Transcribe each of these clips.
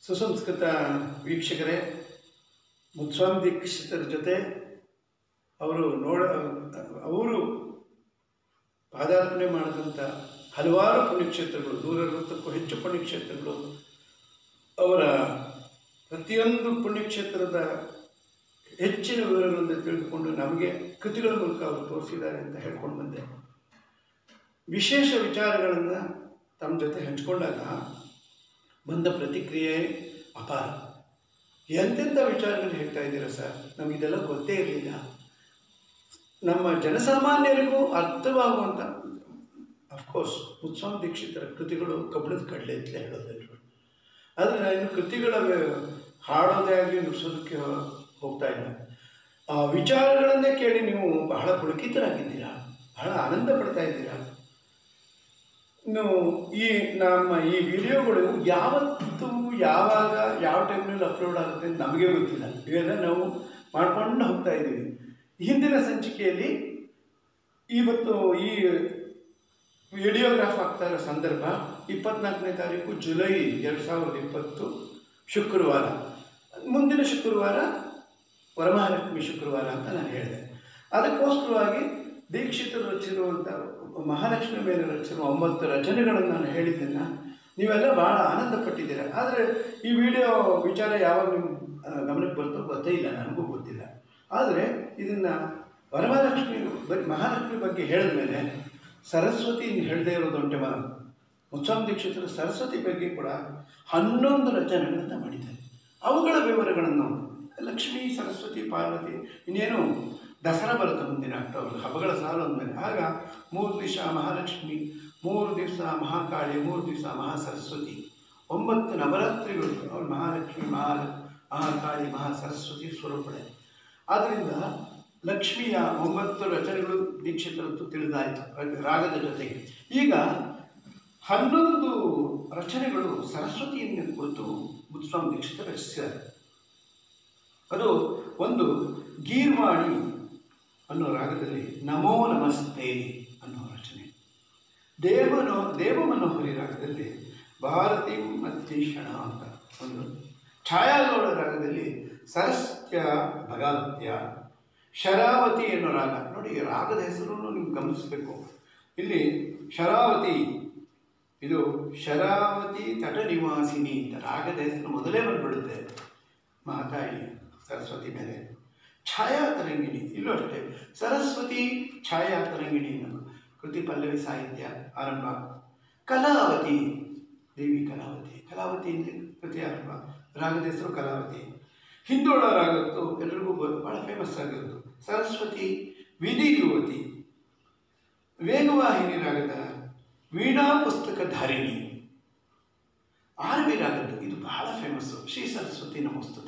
ಸುಸಂಸ್ಕೃತ ವೀಕ್ಷಕರೇ ಮುತ್ಸ್ವಾಮಿ ದೀಕ್ಷಿತರ ಜೊತೆ ಅವರು ನೋಡ ಅವರು ಪಾದಾರ್ಪಣೆ ಮಾಡಿದಂಥ ಹಲವಾರು ಪುಣ್ಯಕ್ಷೇತ್ರಗಳು ನೂರ ಅರವತ್ತಕ್ಕೂ ಹೆಚ್ಚು ಪುಣ್ಯಕ್ಷೇತ್ರಗಳು ಅವರ ಪ್ರತಿಯೊಂದು ಪುಣ್ಯಕ್ಷೇತ್ರದ ಹೆಚ್ಚಿನ ವಿವರಗಳನ್ನು ತಿಳಿದುಕೊಂಡು ನಮಗೆ ಕೃತಿಗಳ ಮೂಲಕ ಅವರು ತೋರಿಸಿದ್ದಾರೆ ಅಂತ ಹೇಳ್ಕೊಂಡು ಬಂದೆ ವಿಶೇಷ ವಿಚಾರಗಳನ್ನು ತಮ್ಮ ಜೊತೆ ಹಂಚ್ಕೊಂಡಾಗ ಬಂದ ಪ್ರತಿಕ್ರಿಯೆ ಅಪಾರ ಎಂತೆಂಥ ವಿಚಾರಗಳು ಹೇಳ್ತಾ ಇದ್ದೀರಾ ಸರ್ ನಮಗಿದೆಲ್ಲ ಗೊತ್ತೇ ಇರಲಿಲ್ಲ ನಮ್ಮ ಜನಸಾಮಾನ್ಯರಿಗೂ ಅರ್ಥವಾಗುವಂಥ ಅಫ್ಕೋರ್ಸ್ ಮುತ್ಸ್ವಾಮಿ ದೀಕ್ಷಿತರ ಕೃತಿಗಳು ಕಬ್ಬಣದ ಕಡಲೆ ಅಂತಲೇ ಹೇಳೋದಲ್ವ ಆದರೆ ನಾನು ಕೃತಿಗಳ ವ್ಯ- ಹಾಡೋದೇ ಆಗಲಿ ನುಡಿಸೋದಕ್ಕೆ ಹೋಗ್ತಾ ಇಲ್ಲ ಆ ವಿಚಾರಗಳನ್ನೇ ಕೇಳಿ ನೀವು ಬಹಳ ಪುಳಕಿತರಾಗಿದ್ದೀರಾ ಬಹಳ ಆನಂದ ಪಡ್ತಾ ಇದ್ದೀರಾ ಇನ್ನು ಈ ನಮ್ಮ ಈ ವಿಡಿಯೋಗಳು ಯಾವತ್ತು ಯಾವಾಗ ಯಾವ ಟೈಮ್ನಲ್ಲಿ ಅಪ್ಲೋಡ್ ಆಗುತ್ತೆ ಅಂತ ನಮಗೆ ಗೊತ್ತಿಲ್ಲ ಇವೆಲ್ಲ ನಾವು ಮಾಡ್ಕೊಂಡು ಹೋಗ್ತಾ ಇದ್ದೀವಿ ಹಿಂದಿನ ಸಂಚಿಕೆಯಲ್ಲಿ ಇವತ್ತು ಈ ವಿಡಿಯೋಗ್ರಾಫ್ ಆಗ್ತಾ ಇರೋ ಸಂದರ್ಭ ಇಪ್ಪತ್ನಾಲ್ಕನೇ ತಾರೀಕು ಜುಲೈ ಎರಡು ಸಾವಿರದ ಇಪ್ಪತ್ತು ಶುಕ್ರವಾರ ಮುಂದಿನ ಶುಕ್ರವಾರ ವರಮಹಾಲಕ್ಷ್ಮಿ ಶುಕ್ರವಾರ ಅಂತ ನಾನು ಹೇಳಿದೆ ಅದಕ್ಕೋಸ್ಕರವಾಗಿ ದೀಕ್ಷಿತರು ರಚಿರುವಂಥ ಮಹಾಲಕ್ಷ್ಮಿ ಮೇಲೆ ರಚಿರುವ ಒಂಬತ್ತು ರಚನೆಗಳನ್ನು ನಾನು ಹೇಳಿದ್ದನ್ನು ನೀವೆಲ್ಲ ಭಾಳ ಆನಂದ ಪಟ್ಟಿದ್ದೀರ ಆದರೆ ಈ ವಿಡಿಯೋ ವಿಚಾರ ಯಾವಾಗ ನಿಮ್ಮ ಆ, ಗಮನಕ್ಕೆ ಬರ್ತೋ ಗೊತ್ತೇ ಇಲ್ಲ ನನಗೂ ಗೊತ್ತಿಲ್ಲ ಆದರೆ ಇದನ್ನು ವರಮಹಾಲಕ್ಷ್ಮಿ ಬರೀ ಮಹಾಲಕ್ಷ್ಮಿ ಬಗ್ಗೆ ಹೇಳಿದ ಮೇಲೆ ಸರಸ್ವತಿ ಹೇಳದೇ ಇರೋದೊಂಟೆ ಮರ ಮುತ್ಸ್ವಾಮಿ ದೀಕ್ಷಿತರು ಸರಸ್ವತಿ ಬಗ್ಗೆ ಕೂಡ ಹನ್ನೊಂದು ರಚನೆಗಳನ್ನು ಮಾಡಿದ್ದಾರೆ ಅವುಗಳ ವಿವರಗಳನ್ನು ಲಕ್ಷ್ಮೀ ಸರಸ್ವತಿ ಪಾರ್ವತಿ ಇನ್ನೇನು ದಸರಾ ಬರುತ್ತೆ ಮುಂದಿನ ಅಕ್ಟೋಬರ್ ಹಬ್ಬಗಳ ಸಾಲು ಅಂದಮೇಲೆ ಆಗ ಮೂರು ದಿವಸ ಮಹಾಲಕ್ಷ್ಮಿ ಮೂರು ದಿವಸ ಮಹಾಕಾಳಿ ಮೂರು ದಿವಸ ಮಹಾಸರಸ್ವತಿ ಒಂಬತ್ತು ನವರಾತ್ರಿಗಳು ಅವಳು ಮಹಾಲಕ್ಷ್ಮಿ ಮಹಾ ಮಹಾಕಾಳಿ ಮಹಾ ಸರಸ್ವತಿ ಸ್ವರೂಪಳೆ ಆದ್ದರಿಂದ ಲಕ್ಷ್ಮಿಯ ಒಂಬತ್ತು ರಚನೆಗಳು ದೀಕ್ಷಿತರದ್ದು ತಿಳಿದಾಯಿತು ರಾಗದ ಜೊತೆಗೆ ಈಗ ಹನ್ನೊಂದು ರಚನೆಗಳು ಸರಸ್ವತಿಯನ್ನು ಕುರಿತು ಮುತ್ಸ್ವಾಮಿ ದೀಕ್ಷಿತ ರಚಿಸಿದ್ದಾರೆ ಅದು ಒಂದು ಗೀರ್ವಾಣಿ ಅನ್ನೋ ರಾಗದಲ್ಲಿ ನಮೋ ನಮಸ್ತೆ ಅನ್ನೋ ರಚನೆ ದೇವನೋ ದೇವಮನೋಹರಿ ರಾಗದಲ್ಲಿ ಭಾರತಿ ಮತ್ತೀಷಣ ಅಂತ ಒಂದು ಛಾಯಾಗೌಡ ರಾಗದಲ್ಲಿ ಸರಸ್ಯ ಭಗಾವತ್ಯ ಶರಾವತಿ ಅನ್ನೋ ರಾಗ ನೋಡಿ ಈ ರಾಗದ ಹೆಸರನ್ನು ನೀವು ಗಮನಿಸಬೇಕು ಇಲ್ಲಿ ಶರಾವತಿ ಇದು ಶರಾವತಿ ತಟ ನಿವಾಸಿನಿ ಅಂತ ರಾಗದ ಹೆಸರು ಮೊದಲೇ ಬಂದ್ಬಿಡುತ್ತೆ ಮಾತಾಯಿ ಸರಸ್ವತಿ ಮೇಲೆ ಛಾಯಾ ತರಂಗಿಣಿ ಇಲ್ಲೂ ಅಷ್ಟೇ ಸರಸ್ವತಿ ಛಾಯಾ ತರಂಗಿಣಿ ಅನ್ನೋ ಕೃತಿ ಪಲ್ಲವಿ ಸಾಹಿತ್ಯ ಆರಂಭ ಕಲಾವತಿ ದೇವಿ ಕಲಾವತಿ ಕಲಾವತಿ ಇಲ್ಲಿ ಕೃತಿ ಆರಂಭ ರಾಗದ ಹೆಸರು ಕಲಾವತಿ ಹಿಂದೋಳ ರಾಗತ್ತು ಎಲ್ರಿಗೂ ಬ- ಬಹಳ ಫೇಮಸ್ ಆಗಿರೋದು ಸರಸ್ವತಿ ವಿಧಿ ಯುವತಿ ವೇಗವಾಹಿನಿ ರಾಗದ ವೀಣಾ ಪುಸ್ತಕ ಧಾರಿಣಿ ಆರ್ವಿ ರಾಗದ್ದು ಇದು ಬಹಳ ಫೇಮಸ್ಸು ಶ್ರೀ ಸರಸ್ವತಿ ನಮಸ್ತುತೆ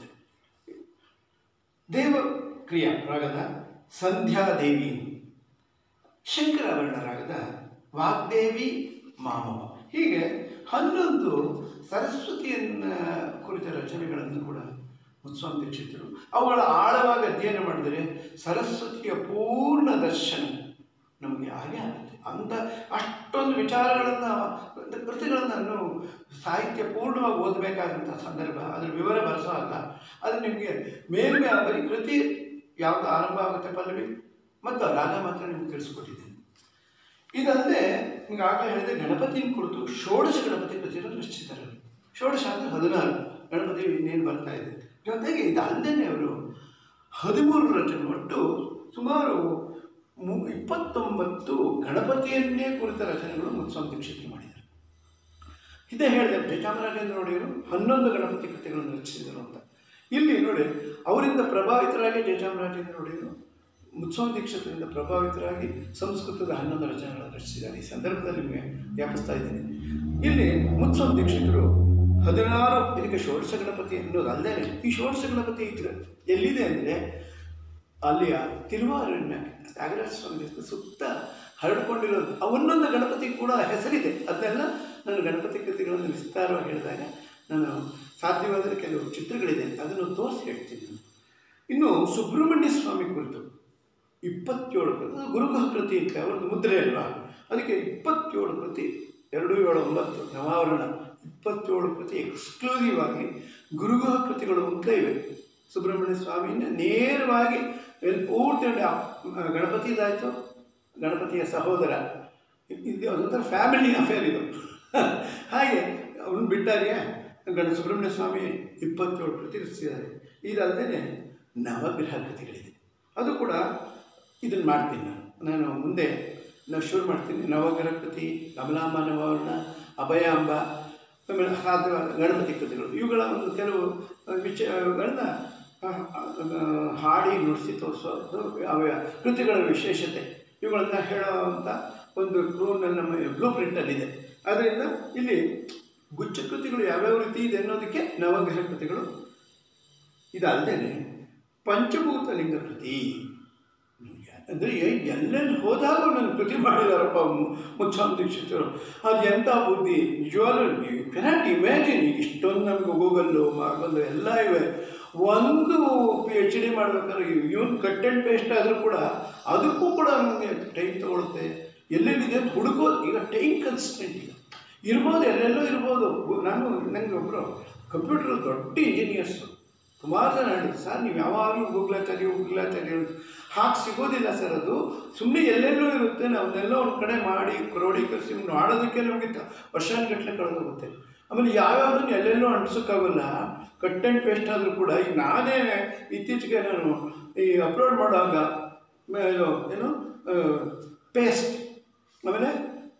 ದೇವಕ್ರಿಯಾ ರಾಗದ ಸಂಧ್ಯಾದೇವಿ ಶಂಕರಾಭರಣ ರಾಗದ ವಾಗ್ದೇವಿ ಮಾಮವ ಹೀಗೆ ಹನ್ನೊಂದು ಸರಸ್ವತಿಯನ್ನ ಕುರಿತ ರಚನೆಗಳನ್ನು ಕೂಡ ಮುತ್ಸ್ವಾಮಿ ದೀಕ್ಷಿತರು ಅವುಗಳ ಆಳವಾಗಿ ಅಧ್ಯಯನ ಮಾಡಿದರೆ ಸರಸ್ವತಿಯ ಪೂರ್ಣ ದರ್ಶನ ನಮಗೆ ಹಾಗೆ ಆಗುತ್ತೆ ಅಂಥ ಅಷ್ಟೊಂದು ವಿಚಾರಗಳನ್ನು ಕೃತಿಗಳನ್ನು ನಾನು ಸಾಹಿತ್ಯ ಪೂರ್ಣವಾಗಿ ಓದಬೇಕಾದಂಥ ಸಂದರ್ಭ ಅದರ ವಿವರ ಬರೆಸುವಾಗ ಅದು ನಿಮಗೆ ಮೇಲ್ಮೆ ಬರೀ ಕೃತಿ ಯಾವುದು ಆರಂಭ ಆಗುತ್ತೆ ಪಲ್ಲವಿ ಮತ್ತು ರಾಗ ಮಾತ್ರ ನಿಮ್ಗೆ ತಿಳಿಸ್ಕೊಟ್ಟಿದ್ದೀನಿ ಇದಲ್ಲದೆ ನಿಮ್ಗೆ ಆಗಲೇ ಹೇಳಿದೆ ಗಣಪತಿನ ಕುರಿತು ಷೋಡಶ ಗಣಪತಿ ಕೃತಿಯನ್ನು ರಚಿಸಿದ್ದಾರೆ ಅವರು. ಷೋಡಶ ಅಂದರೆ ಹದಿನಾರು ಗಣಪತಿ ಇನ್ನೇನು ಬರ್ತಾ ಇದೆ ಜೊತೆಗೆ ಇದಲ್ಲದೆ ಅವರು ಹದಿಮೂರು ರಚನೆ ಒಟ್ಟು ಸುಮಾರು ಮು ಇಪ್ಪತ್ತೊಂಬತ್ತು ಗಣಪತಿಯನ್ನೇ ಕುರಿತ ರಚನೆಗಳು ಮುತ್ಸ್ವಾಮಿ ದೀಕ್ಷಿತರು ಮಾಡಿದ್ದಾರೆ ಇದೇ ಹೇಳಿದೆ ಜಯಚಾಮರಾಜೇಂದ್ರ ಒಡೆಯರು ಹನ್ನೊಂದು ಗಣಪತಿ ಕೃತಿಗಳನ್ನು ರಚಿಸಿದರು ಅಂತ ಇಲ್ಲಿ ನೋಡಿ ಅವರಿಂದ ಪ್ರಭಾವಿತರಾಗಿ ಜಯಚಾಮರಾಜೇಂದ್ರ ಒಡೆಯರು ಮುತ್ಸ್ವಾಮಿ ದೀಕ್ಷಿತರಿಂದ ಪ್ರಭಾವಿತರಾಗಿ ಸಂಸ್ಕೃತದ ಹನ್ನೊಂದು ರಚನೆಗಳನ್ನು ರಚಿಸಿದ್ದಾರೆ ಈ ಸಂದರ್ಭದಲ್ಲಿ ನಿಮಗೆ ವ್ಯಾಪಿಸ್ತಾ ಇದ್ದೀನಿ ಇಲ್ಲಿ ಮುತ್ಸ್ವಾಮಿ ದೀಕ್ಷಿತರು ಹದಿನಾರು ಇದಕ್ಕೆ ಷೋಡಶ ಗಣಪತಿ ಅನ್ನೋದು ಅಲ್ಲದೆ ಈ ಷೋಡಶ ಗಣಪತಿ ಇದ್ರೆ ಎಲ್ಲಿದೆ ಅಂದರೆ ಅಲ್ಲಿಯ ತಿರುವಾರಣ್ಯ ತ್ಯಾಗರಾಜ ಸ್ವಾಮಿ ದೇವಸ್ಥಾನ ಸುತ್ತ ಹರಡ್ಕೊಂಡಿರೋದು ಆ ಒಂದೊಂದು ಗಣಪತಿ ಕೂಡ ಹೆಸರಿದೆ ಅದನ್ನೆಲ್ಲ ನಾನು ಗಣಪತಿ ಕೃತಿಗಳನ್ನು ವಿಸ್ತಾರವಾಗಿ ಹೇಳಿದಾಗ ನಾನು ಸಾಧ್ಯವಾದರೆ ಕೆಲವು ಚಿತ್ರಗಳಿದೆ ಅದನ್ನು ತೋರಿಸಿ ಹೇಳ್ತೀನಿ ನಾನು. ಇನ್ನು ಸುಬ್ರಹ್ಮಣ್ಯ ಸ್ವಾಮಿ ಕುರಿತು ಇಪ್ಪತ್ತೇಳು ಕೃತಿ ಅದು ಗುರುಗುಹ ಕೃತಿ ಅಂತ ಅವ್ರದ್ದು ಮುದ್ರೆ ಅಲ್ವಾ ಅದಕ್ಕೆ ಇಪ್ಪತ್ತೇಳು ಕೃತಿ ಎರಡು ಏಳು ಒಂಬತ್ತು ನವಾವರಣ ಇಪ್ಪತ್ತೇಳು ಕೃತಿ ಎಕ್ಸ್ಕ್ಲೂಸಿವ್ ಆಗಿ ಗುರುಗುಹ ಕೃತಿಗಳು ಅಂತ ಇವೆ ಸುಬ್ರಹ್ಮಣ್ಯ ಸ್ವಾಮಿಯಿಂದ ನೇರವಾಗಿ ಎಲ್ಲಿ ಪೂರ್ತಿ ನೋಡಿ ಆ ಗಣಪತಿದಾಯಿತು ಗಣಪತಿಯ ಸಹೋದರ ಇದು ಅದೊಂಥರ ಫ್ಯಾಮಿಲಿ ಅಫೇರ್ ಇದು ಹಾಗೆ ಅವನು ಬಿಟ್ಟಾಗೆ ಗಣ ಸುಬ್ರಹ್ಮಣ್ಯ ಸ್ವಾಮಿ ಇಪ್ಪತ್ತೇಳು ಕೃತಿ ರಚಿಸಿದ್ದಾರೆ ಇದಲ್ಲದೆ ನವಗ್ರಹ ಕೃತಿಗಳಿದೆ ಅದು ಕೂಡ ಇದನ್ನು ಮಾಡ್ತೀನಿ ನಾನು ನಾನು ಮುಂದೆ ನಾನು ಶುರು ಮಾಡ್ತೀನಿ ನವಗ್ರಹ ಕೃತಿ ಕಮಲಾಂಬ ನವರ್ಣ ಅಭಯಾಂಬ ಆಮೇಲೆ ಹಾಗೆ ಗಣಪತಿ ಕೃತಿಗಳು ಇವುಗಳ ಒಂದು ಕೆಲವು ವಿಷಯಗಳನ್ನ ಆ, ಆ, ಹಾಡಿ ನುಡಿಸಿ ತೋರಿಸೋದು ಅವ ಕೃತಿಗಳ ವಿಶೇಷತೆ ಇವುಗಳನ್ನ ಹೇಳೋವಂಥ ಒಂದು ಕ್ರೂನಲ್ಲಿ ನಮ್ಮ ಬ್ಲೂ ಪ್ರಿಂಟಲ್ಲಿದೆ ಆದ್ದರಿಂದ ಇಲ್ಲಿ ಗುಚ್ಚ ಕೃತಿಗಳು ಯಾವ್ಯಾವ ರೀತಿ ಇದೆ ಅನ್ನೋದಕ್ಕೆ ನವಗ್ರಹ ಕೃತಿಗಳು ಇದಲ್ಲದೆ ಪಂಚಭೂತ ಲಿಂಗ ಕೃತಿ ಅಂದರೆ ಎಲ್ಲೆಲ್ಲಿ ಹೋದಾಗ ನನ್ನ ಕೃತಿ ಮಾಡಿದಾರಪ್ಪ ಮು- ಮುತ್ಸ್ವಾಮಿ ದೀಕ್ಷಿತರು ಅದು ಎಂಥ ಬುದ್ಧಿ ನಿಜವಾಗ್ಲೂ ಯು ಕೆನಾಟ್ ಇಮ್ಯಾಜಿನ್ ಇಷ್ಟೊಂದು ನಮಗೆ ಗೂಗಲ್ಲು ಮಾರ್ಬಲ್ಲು ಎಲ್ಲ ಇವೆ ಒಂದು ಪಿ ಎಚ್ ಡಿ ಮಾಡ್ಬೇಕಾದ್ರೆ ಇವನ್ ಕಟ್ ಆ್ಯಂಡ್ ಪೇಸ್ಟ್ ಆದರೂ ಕೂಡ ಅದಕ್ಕೂ ಕೂಡ ನಮಗೆ ಟೈಮ್ ತಗೊಳುತ್ತೆ ಎಲ್ಲೆಲ್ಲಿದೆ ಅಂತ ಹುಡುಕೋದು ಈಗ ಟೈಮ್ ಕನ್ಸ್ಟೆಂಟ್ ಈಗ ಇರ್ಬೋದು ಎಲ್ಲೆಲ್ಲೋ ಇರ್ಬೋದು ನಾನು ನನಗೆ ಒಬ್ಬರು ಕಂಪ್ಯೂಟರ್ ದೊಡ್ಡ ಇಂಜಿನಿಯರ್ಸು ಸುಮಾರು ಜನ ಹೇಳಿದ್ರು ಸರ್ ನೀವು ಯಾವಾಗಲೂ ಗೂಗ್ಲಾಚಾರಿ ಗೂಗ್ಲಾಚಾರಿ ಅಂತ ಹಾಗೆ ಸಿಗೋದಿಲ್ಲ ಸರ್ ಅದು ಸುಮ್ಮನೆ ಎಲ್ಲೆಲ್ಲೋ ಇರುತ್ತೆ ನಾವನ್ನೆಲ್ಲ ಒಂದು ಕಡೆ ಮಾಡಿ ಕ್ರೋಢೀಕರಿಸಿ ಮಾಡೋದಕ್ಕೆ ನಮಗೆ ತ- ವರ್ಷಾನುಗಟ್ಟಲೆ ಕಳೆದೋಗುತ್ತೆ ಆಮೇಲೆ ಯಾವ್ಯಾವುದನ್ನು ಎಲ್ಲೆಲ್ಲೋ ಅಂಟಿಸೋಕ್ಕಾಗಲ್ಲ ಕಟ್ ಆ್ಯಂಡ್ ಪೇಸ್ಟ್ ಆದರೂ ಕೂಡ ಈಗ ನಾನೇ ಇತ್ತೀಚೆಗೆ ನಾನು ಈ ಅಪ್ಲೋಡ್ ಮಾಡುವಾಗ ಮ- ಇದು ಏನು ಪೇಸ್ಟ್ ಆಮೇಲೆ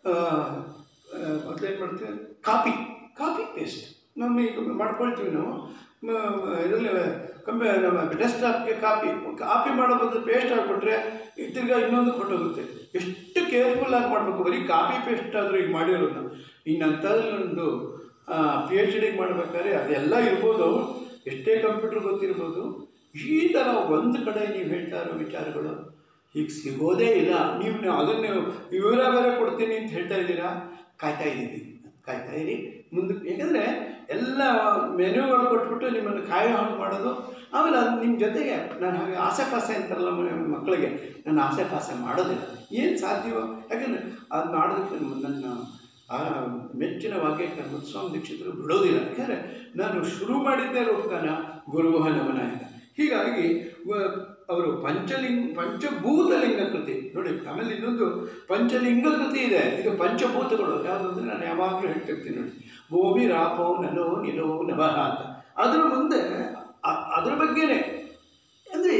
ಮೊದಲೇನು ಮಾಡ್ತೀವಿ ಕಾಪಿ ಕಾಪಿ ಪೇಸ್ಟ್ ನಮ್ಮ ಈಗ ಮಾಡ್ಕೊಳ್ತೀವಿ ನಾವು ಇದರಲ್ಲಿ ಕಂಬೆ ನಮ್ಮ ಡೆಸ್ಕ್ಟಾಪ್ಗೆ ಕಾಪಿ ಕಾಪಿ ಮಾಡೋ ಬದಲು ಪೇಸ್ಟ್ ಆಗಿಬಿಟ್ರೆ ತಿರ್ಗಾ ಇನ್ನೊಂದು ಹೊಟ್ಟೋಗುತ್ತೆ ಎಷ್ಟು ಕೇರ್ಫುಲ್ ಆಗಿ ಮಾಡಬೇಕು ಬರೀ ಕಾಪಿ ಪೇಸ್ಟ್ ಆದರೂ ಈಗ ಮಾಡಿರೋದು ಇನ್ನಂಥದ್ದೊಂದು ಪಿ ಎಚ್ ಡಿಗೆ ಮಾಡ್ಬೇಕಾದ್ರೆ ಅದೆಲ್ಲ ಇರ್ಬೋದು ಎಷ್ಟೇ ಕಂಪ್ಯೂಟರ್ ಗೊತ್ತಿರ್ಬೋದು ಈ ಥರ ಒಂದು ಕಡೆ ನೀವು ಹೇಳ್ತಾ ಇರೋ ವಿಚಾರಗಳು ಈಗ ಸಿಗೋದೇ ಇಲ್ಲ ನೀವು ಅದನ್ನು ವಿವರ ಬೇರೆ ಕೊಡ್ತೀನಿ ಅಂತ ಹೇಳ್ತಾ ಇದ್ದೀರಾ ಕಾಯ್ತಾ ಇದ್ದೀವಿ ಕಾಯ್ತಾ ಇರಿ ಮುಂದಕ್ಕೆ ಯಾಕಂದರೆ ಎಲ್ಲ ಮೆನ್ಯೂಗಳು ಕೊಟ್ಬಿಟ್ಟು ನಿಮ್ಮನ್ನು ಕಾಯೋ ಹಾಗೆ ಮಾಡೋದು ಆಮೇಲೆ ಅದು ನಿಮ್ಮ ಜೊತೆಗೆ ನಾನು ಹಾಗೆ ಆಸೆ ಪಾಸೆ ಅಂತಾರಲ್ಲ ಮ- ಮಕ್ಕಳಿಗೆ ನಾನು ಆಸೆ ಪಾಸೆ ಮಾಡೋದಿಲ್ಲ ಏನು ಸಾಧ್ಯವೋ ಯಾಕಂದರೆ ಅದು ಮಾಡೋದಕ್ಕೆ ನಮ್ಮ- ನನ್ನ ಆ ಮೆಚ್ಚಿನ ವಾಕ್ಯಕ್ಕೆ ಮುತ್ಸ್ವಾಮಿ ದೀಕ್ಷಿತರು ಬಿಡೋದಿಲ್ಲ ಯಾಕಂದರೆ ನಾನು ಶುರು ಮಾಡಿದ್ದೇ ರೂಪಗಾನ ಗುರುಗುಹ ನಮನ ಅಂತ ಹೀಗಾಗಿ ವ- ಅವರು ಪಂಚಲಿಂಗ ಪಂಚಭೂತಲಿಂಗ ಕೃತಿ ನೋಡಿ ಆಮೇಲೆ ಇನ್ನೊಂದು ಪಂಚಲಿಂಗ ಕೃತಿ ಇದೆ ಇದು ಪಂಚಭೂತಗಳು ಯಾವುದಂದ್ರೆ ನಾನು ಯಾವಾಗಲೂ ಹೇಳ್ತಿರ್ತೀನಿ ನೋಡಿ ಭೂಮಿ ರಾಪೋ ನಲೋ ನಿಲೋ ನಭಃ ಅಂತ ಅದರ ಮುಂದೆ ಅ- ಅದ್ರ ಬಗ್ಗೆನೇ ಅಂದರೆ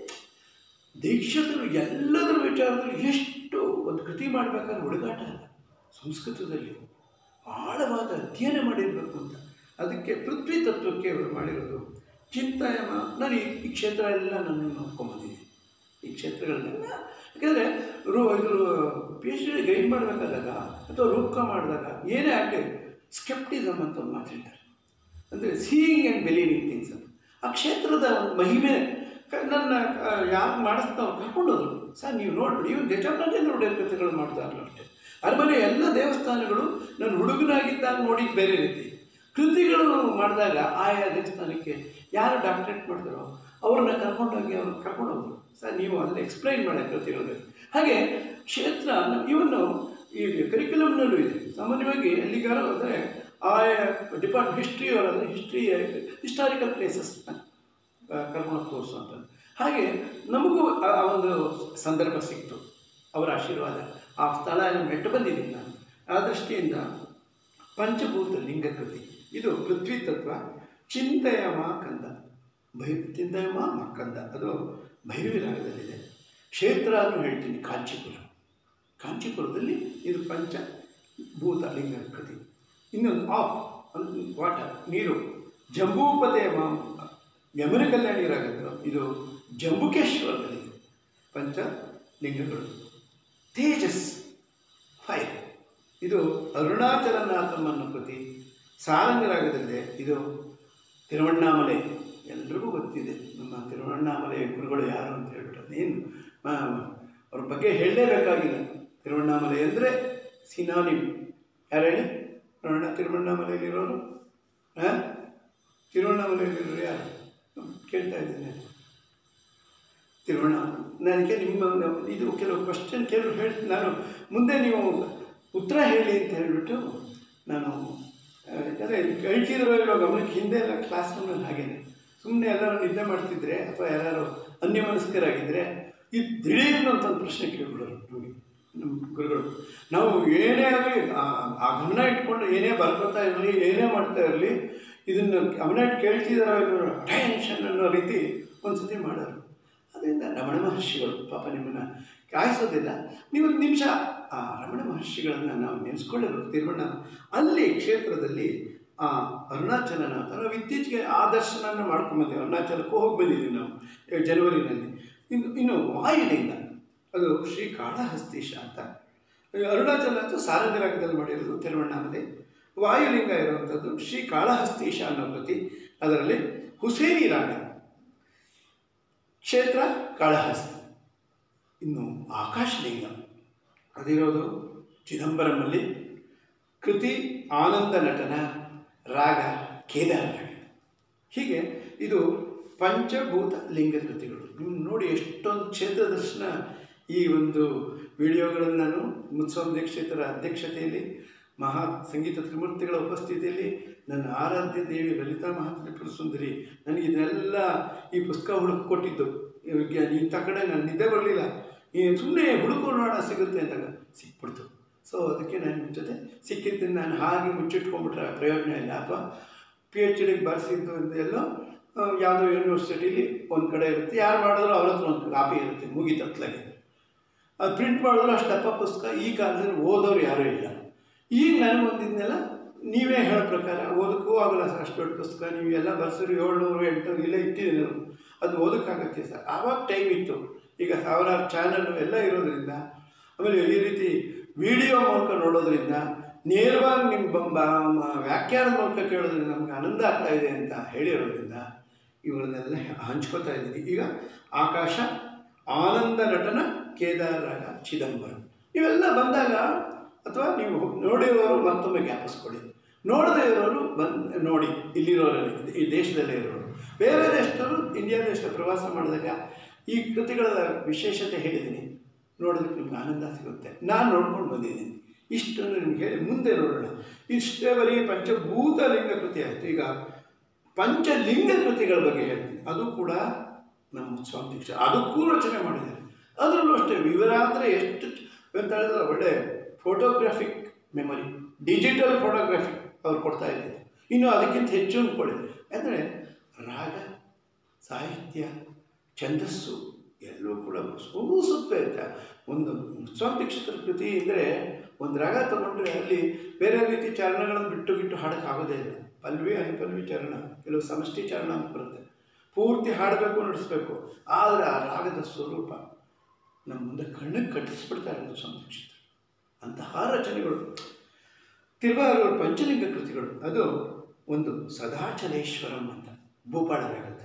ದೀಕ್ಷಿತರು ಎಲ್ಲದರ ವಿಚಾರದಲ್ಲಿ ಎಷ್ಟು ಒಂದು ಕೃತಿ ಮಾಡಬೇಕಾದ್ರೆ ಹುಡುಗಾಟ ಅಲ್ಲ ಸಂಸ್ಕೃತದಲ್ಲಿ ಆಳವಾದ ಅಧ್ಯಯನ ಮಾಡಿರಬೇಕು ಅಂತ ಅದಕ್ಕೆ ಪೃಥ್ವಿ ತತ್ವಕ್ಕೆ ಅವರು ಮಾಡಿರೋದು ಚಿಂತಾಯಮ ನಾನು ಈ ಈ ಕ್ಷೇತ್ರ ಎಲ್ಲ ನಾನು ನೋಡ್ಕೊಂಬಂದಿದ್ದೀನಿ ಈ ಕ್ಷೇತ್ರಗಳನ್ನೆಲ್ಲ ಯಾಕಂದರೆ ರೂ ಇದು ಪಿ ಎಚ್ ಡಿ ಗೈಡ್ ಮಾಡಬೇಕಾದಾಗ ಅಥವಾ ರೂಪಕ ಮಾಡಿದಾಗ ಏನೇ ಆಗಲಿ ಸ್ಕೆಪ್ಟಿಸಮ್ ಅಂತ ಒಂದು ಮಾತು ಹೇಳ್ತಾರೆ ಅಂದರೆ ಸೀಯಿಂಗ್ ಆ್ಯಂಡ್ ಬಿಲೀವಿಂಗ್ ಥಿಂಗ್ಸ್ ಅಂತ ಆ ಕ್ಷೇತ್ರದ ಒಂದು ಮಹಿಮೆ ಕ- ನನ್ನ ಯಾರು ಮಾಡಿಸ್ತಾವ್ ಕರ್ಕೊಂಡೋದ್ರು ಸರ್ ನೀವು ನೋಡ್ಬಿಡಿ ಇವ್ನು ಗಜಾಪರಾಜೇಂದ್ರ ಒಡೆಯರ್ ಕಥೆಗಳು ಮಾಡ್ತಾರಲ್ಲ ಅಷ್ಟೇ ಅರಮನೆ ಎಲ್ಲ ದೇವಸ್ಥಾನಗಳು ನಾನು ಹುಡುಗನಾಗಿದ್ದಾಗ ನೋಡಿದ್ದು ಬೇರೆ ರೀತಿ ಕೃತಿಗಳು ಮಾಡಿದಾಗ ಆಯಾ ದೇವಸ್ಥಾನಕ್ಕೆ ಯಾರು ಡಾಕ್ಟ್ರೇಟ್ ಮಾಡ್ತಾರೋ ಅವ್ರನ್ನ ಕರ್ಕೊಂಡೋಗಿ ಅವ್ರನ್ನ ಕರ್ಕೊಂಡೋದ್ರು ಸರ್ ನೀವು ಅಲ್ಲಿ ಎಕ್ಸ್ಪ್ಲೈನ್ ಮಾಡಿ ಕೃತಿಗಳಿಗೆ ಹಾಗೆ ಕ್ಷೇತ್ರ ಇವನ್ನು ಈ ಕರಿಕ್ಯುಲಮ್ನಲ್ಲೂ ಇದೆ ಸಾಮಾನ್ಯವಾಗಿ ಎಲ್ಲಿಗಾರ ಹೋದರೆ ಆಯಾ ಡಿಪಾರ್ಟ್ ಹಿಸ್ಟ್ರಿ ಅವರಾದರೆ ಹಿಸ್ಟ್ರಿ ಹಿಸ್ಟಾರಿಕಲ್ ಪ್ಲೇಸಸ್ನ ಕರ್ಕೊಂಡು ತೋರಿಸುವಂಥದ್ದು ಹಾಗೆ ನಮಗೂ ಆ ಆ ಒಂದು ಸಂದರ್ಭ ಸಿಕ್ತು ಅವರ ಆಶೀರ್ವಾದ ಆ ಸ್ಥಳ ಎಲ್ಲ ಮೆಟ್ಟು ಬಂದಿದ್ದೀನಿ ನಾನು ಆ ದೃಷ್ಟಿಯಿಂದ ಪಂಚಭೂತ ಲಿಂಗಕೃತಿ ಇದು ಪೃಥ್ವಿ ತತ್ವ ಚಿಂತಯಮ ಕಂದ ಭೈ ಚಿಂತಯಮ ಮಕ್ಕಂದ ಅದು ಭೈರವಿ ರಾಗದಲ್ಲಿದೆ ಕ್ಷೇತ್ರ ಅಂತ ಹೇಳ್ತೀನಿ ಕಾಂಚೀಪುರ ಕಾಂಚೀಪುರದಲ್ಲಿ ಇದು ಪಂಚ ಭೂತ ಲಿಂಗ ಕೃತಿ ಇನ್ನೊಂದು ಆಫ್ ಅಂದ್ರೆ ವಾಟರ್ ನೀರು ಜಂಬೂಪತೆ ಮಾಂ ಯಮನ ಕಲ್ಯಾಣಿ ರಾಗದ್ದು ಇದು ಜಂಬುಕೇಶ್ವರದಲ್ಲಿದೆ ಪಂಚ ಲಿಂಗಗಳು ತೇಜಸ್ ಫೈರ್ ಇದು ಅರುಣಾಚಲನಾಥಮ್ಮನ ಕೃತಿ ಸಾರಂಗ ರಾಗದಲ್ಲಿದೆ ಇದು ತಿರುವಣ್ಣಾಮಲೆ ಎಲ್ರಿಗೂ ಗೊತ್ತಿದೆ ನಮ್ಮ ತಿರುವಣ್ಣಾಮಲೆ ಗುರುಗಳು ಯಾರು ಅಂತ ಹೇಳ್ಬಿಟ್ಟು ಅದೇನು ಅವ್ರ ಬಗ್ಗೆ ಹೇಳಲೇಬೇಕಾಗಿಲ್ಲ ತಿರುವಣ್ಣಾಮಲೆ ಅಂದರೆ ಸಿನಾನಿಮ್ ಯಾರು ಹೇಳಿ ನೋಡೋಣ ತಿರುವಣ್ಣಾಮಲೆಯಲ್ಲಿರೋರು ಹಾಂ ತಿರುವಣ್ಣಾಮಲೆಯಲ್ಲಿರೋರು ಯಾರು ಕೇಳ್ತಾ ಇದ್ದೀನಿ ತಿರುವಣ್ಣಾಮಲೆ ನನಗೆ ನಿಮ್ಮ ಇದು ಕೆಲವು ಕ್ವಶನ್ ಕೆಲವು ಹೇಳಿ ನಾನು ಮುಂದೆ ನೀವು ಉತ್ತರ ಹೇಳಿ ಅಂತ ಹೇಳಿಬಿಟ್ಟು ನಾನು ಯಾಕಂದರೆ ಕಳ್ತಿದ್ರು ಇರೋ ಗಮನಕ್ಕೆ ಹಿಂದೆ ಎಲ್ಲ ಕ್ಲಾಸ್ ರೂಮಲ್ಲಿ ಹಾಗೇನೆ ಸುಮ್ಮನೆ ಎಲ್ಲರೂ ನಿದ್ದೆ ಮಾಡ್ತಿದ್ರೆ ಅಥವಾ ಯಾರು ಅನ್ಯಮನಸ್ಕರಾಗಿದ್ದರೆ ಈ ದಿಢೀರ್ನ ಅಂತ ಒಂದು ಪ್ರಶ್ನೆ ಕೇಳ್ಬಿಡೋರು ನಮಗೆ ನಮ್ಮ ಗುರುಗಳು ನಾವು ಏನೇ ಆಗಲಿ ಆ ಗಮನ ಇಟ್ಕೊಂಡು ಏನೇ ಬರ್ಕೊತಾ ಇರಲಿ ಏನೇ ಮಾಡ್ತಾ ಇರಲಿ ಇದನ್ನು ಗಮನ ಇಟ್ಟು ಕೇಳ್ತಿದಾರೋ ಇಲ್ಲೋ ಟೆನ್ಷನ್ ಅನ್ನೋ ರೀತಿ ಒಂದು ಸತಿ ಮಾಡೋರು ಅದರಿಂದ ರಮಣ ಮಹರ್ಷಿಗಳು ಪಾಪ ನಿಮ್ಮನ್ನು ಕಾಯಿಸೋದಿಲ್ಲ ನೀವು ಒಂದು ನಿಮಿಷ ಆ ರಮಣ ಮಹರ್ಷಿಗಳನ್ನು ನಾವು ನೆನೆಸ್ಕೊಳ್ಳೇಬೇಕು ತಿರುವಣ್ಣ ಅಲ್ಲಿ ಕ್ಷೇತ್ರದಲ್ಲಿ ಆ ಅರುಣಾಚಲನಾಥ ನಾವು ಇತ್ತೀಚೆಗೆ ಆ ದರ್ಶನನ ಮಾಡ್ಕೊಂಬಂದಿವಿ ಅರುಣಾಚಲಕ್ಕೂ ಹೋಗಿ ಬಂದಿದ್ದೀವಿ ನಾವು ಈ ಜನವರಿನಲ್ಲಿ ಇನ್ನು ಇನ್ನು ವಾಯುಲಿಂಗ ಅದು ಶ್ರೀ ಕಾಳಹಸ್ತೀಶ ಅಂತ ಈ ಅರುಣಾಚಲ ಅಂತೂ ಸಾರಂಗ ರಾಗದಲ್ಲಿ ಮಾಡಿರೋದು ತಿರುವಣ್ಣಾಮಲೆ ವಾಯುಲಿಂಗ ಇರುವಂಥದ್ದು ಶ್ರೀ ಕಾಳಹಸ್ತೀಶ ಅನ್ನೋ ಕೃತಿ ಅದರಲ್ಲಿ ಹುಸೇನಿ ರಾಗ ಕ್ಷೇತ್ರ ಕಾಳಹಸ್ತಿ ಇನ್ನು ಆಕಾಶಲಿಂಗ ಅದಿರೋದು ಚಿದಂಬರಮಲ್ಲಿ ಕೃತಿ ಆನಂದ ನಟನ ರಾಗ ಕೇದಾರ ರಾಗ ಹೀಗೆ ಇದು ಪಂಚಭೂತ ಲಿಂಗ ಕೃತಿಗಳು ನೀವು ನೋಡಿ ಎಷ್ಟೊಂದು ಕ್ಷೇತ್ರ ದರ್ಶನ ಈ ಒಂದು ವಿಡಿಯೋಗಳನ್ನು ನಾನು ಮುತ್ಸವ ಕ್ಷೇತ್ರದ ಅಧ್ಯಕ್ಷತೆಯಲ್ಲಿ ಮಹಾ ಸಂಗೀತ ತ್ರಿಮೂರ್ತಿಗಳ ಉಪಸ್ಥಿತಿಯಲ್ಲಿ ನನ್ನ ಆರಾಧ್ಯ ದೇವಿ ಲಲಿತಾ ಮಹಾತ್ರಿಪುರ ಸುಂದರಿ ನನಗೆ ಇದನ್ನೆಲ್ಲ ಈ ಪುಸ್ತಕ ಹುಡುಕಿ ಕೊಟ್ಟಿದ್ದು ಇವ್ರಿಗೆ ಇಂಥ ಕಡೆ ನಾನು ನಿದ್ದೆ ಬರಲಿಲ್ಲ ಈ ಸುಮ್ಮನೆ ಹುಡುಕು ನೋಡ ಸಿಗುತ್ತೆ ಅಂದಾಗ ಸಿಕ್ಬಿಡ್ತು ಸೊ ಅದಕ್ಕೆ ನಾನು ನಿಮ್ಮ ಜೊತೆ ಸಿಕ್ಕಿದ್ದನ್ನು ನಾನು ಹಾಗೆ ಮುಚ್ಚಿಟ್ಕೊಂಡ್ಬಿಟ್ರೆ ಪ್ರಯೋಜನ ಇಲ್ಲ ಅಥವಾ ಪಿ ಎಚ್ ಡಿಗೆ ಬರೆಸಿದ್ದು ಎಲ್ಲೋ ಆ, ಯಾವುದೋ ಯೂನಿವರ್ಸಿಟಿಲಿ ಒಂದು ಕಡೆ ಇರುತ್ತೆ ಯಾರು ಮಾಡಿದ್ರು ಅವ್ರ ಹತ್ರ ಒಂದು ಕಾಪಿ ಇರುತ್ತೆ ಮುಗಿತತ್ಲಾಗೆ ಅದು ಪ್ರಿಂಟ್ ಮಾಡಿದ್ರು ಅಷ್ಟಪ್ಪ ಪುಸ್ತಕ ಈ ಕಾಲದಲ್ಲಿ ಓದೋರು ಯಾರೂ ಇಲ್ಲ ಈಗ ನನಗೆ ಒಂದಿದ್ನೆಲ್ಲ ನೀವೇ ಹೇಳೋ ಪ್ರಕಾರ ಓದಕ್ಕೂ ಆಗಲ್ಲ ಸರ್ ಅಷ್ಟು ದೊಡ್ಡ ಪುಸ್ತಕ ನೀವು ಎಲ್ಲ ಬರ್ಸರಿ ಏಳ್ನೂರು ಎಂಟುನೂರು ಇಲ್ಲ ಇಟ್ಟಿದ್ದೀನಿ ನಾನು ಅದು ಓದೋಕ್ಕಾಗತ್ತೆ ಸರ್ ಆವಾಗ ಟೈಮ್ ಇತ್ತು ಈಗ ಸಾವಿರಾರು ಚಾನಲ್ಲು ಎಲ್ಲ ಇರೋದ್ರಿಂದ ಆಮೇಲೆ ಈ ರೀತಿ ವಿಡಿಯೋ ಮೂಲಕ ನೋಡೋದ್ರಿಂದ ನೇರವಾಗಿ ನಿಮ್ಮ ಬ- ಬ- ವ್ಯಾಖ್ಯಾನದ ಮೂಲಕ ಕೇಳೋದ್ರಿಂದ ನಮ್ಗೆ ಆನಂದ ಆಗ್ತಾ ಇದೆ ಅಂತ ಹೇಳಿರೋದ್ರಿಂದ ಇವುಗಳನ್ನೆಲ್ಲ ಹಂಚ್ಕೋತಾ ಇದ್ದೀನಿ ಈಗ ಆಕಾಶ ಆನಂದ ನಟನ ಕೇದಾರ ರಾಗ ಚಿದಂಬರಂ ಇವೆಲ್ಲ ಬಂದಾಗ ಅಥವಾ ನೀವು ನೋಡಿರೋರು ಮತ್ತೊಮ್ಮೆ ಜ್ಞಾಪಿಸ್ಕೊಳ್ಳಿ ನೋಡದೇ ಇರೋರು ಬಂದು ನೋಡಿ ಇಲ್ಲಿರೋರಲ್ಲಿ ಈ ದೇಶದಲ್ಲೇ ಇರೋರು ಬೇರೆ ದೇಶದವರು ಇಂಡಿಯಾ ದೇಶದ ಪ್ರವಾಸ ಮಾಡಿದಾಗ ಈ ಕೃತಿಗಳ ವಿಶೇಷತೆ ಹೇಳಿದ್ದೀನಿ ನೋಡೋದಕ್ಕೆ ನಿಮ್ಗೆ ಆನಂದ ಸಿಗುತ್ತೆ ನಾನು ನೋಡ್ಕೊಂಡು ಬಂದಿದ್ದೀನಿ ಇಷ್ಟನ್ನು ನಿಮ್ಗೆ ಹೇಳಿ ಮುಂದೆ ನೋಡೋಣ ಇಷ್ಟೇ ಬರೀ ಪಂಚಭೂತ ಲಿಂಗ ಕೃತಿ ಆಯಿತು ಈಗ ಪಂಚಲಿಂಗ ಕೃತಿಗಳ ಬಗ್ಗೆ ಹೇಳ್ತೀನಿ ಅದು ಕೂಡ ನಮ್ಮ ಸ್ವಾಮಿ ದೀಕ್ಷೆ ಅದಕ್ಕೂ ರಚನೆ ಮಾಡಿದ್ದಾರೆ ಅದರಲ್ಲೂ ಅಷ್ಟೇ ವಿವರ ಅಂದರೆ ಎಷ್ಟು ಚ- ಅಂತ ಹೇಳಿದ್ರೆ ಒಳ್ಳೆ ಫೋಟೋಗ್ರಾಫಿಕ್ ಮೆಮೊರಿ ಡಿಜಿಟಲ್ ಫೋಟೋಗ್ರಾಫಿ ಅವ್ರು ಕೊಡ್ತಾ ಇದ್ದಾರೆ ಇನ್ನು ಅದಕ್ಕಿಂತ ಹೆಚ್ಚು ಅಂದ್ಕೊಳ್ಳಿ ಅಂದರೆ ರಾಗ ಸಾಹಿತ್ಯ ಛಂದಸ್ಸು ಎಲ್ಲವೂ ಕೂಡ ಸೂಸುತ್ತೆ ಅಂತ ಒಂದು ಸ್ವಾಮಿ ದೀಕ್ಷಿತರ ಕೃತಿ ಅಂದರೆ ಒಂದು ರಾಗ ತಗೊಂಡ್ರೆ ಅಲ್ಲಿ ಬೇರೆ ರೀತಿ ಚರಣಗಳನ್ನು ಬಿಟ್ಟು ಬಿಟ್ಟು ಹಾಡೋಕ್ಕಾಗೋದೇ ಇಲ್ಲ ಪಲ್ವಿ ಅನುಪಲ್ವಿ ಚರಣ ಕೆಲವು ಸಮಷ್ಟಿ ಚರಣ ಅಂತ ಬರುತ್ತೆ ಪೂರ್ತಿ ಹಾಡಬೇಕು ನಡೆಸ್ಬೇಕು ಆದರೆ ಆ ರಾಗದ ಸ್ವರೂಪ ನಮ್ಮ ಮುಂದೆ ಕಣ್ಣಿಗೆ ಕಟ್ಟಿಸ್ಬಿಡ್ತಾರೆ ಅದು ಸ್ವಾಮಿ ದೀಕ್ಷಿತರು ಅಂತಹ ರಚನೆಗಳು ತಿರುವಾರೂರು ಪಂಚಲಿಂಗ ಕೃತಿಗಳು ಅದು ಒಂದು ಸದಾಚಲೇಶ್ವರಂ ಅಂತ ಭೂಪಾಳ ರಾಗದ್ದು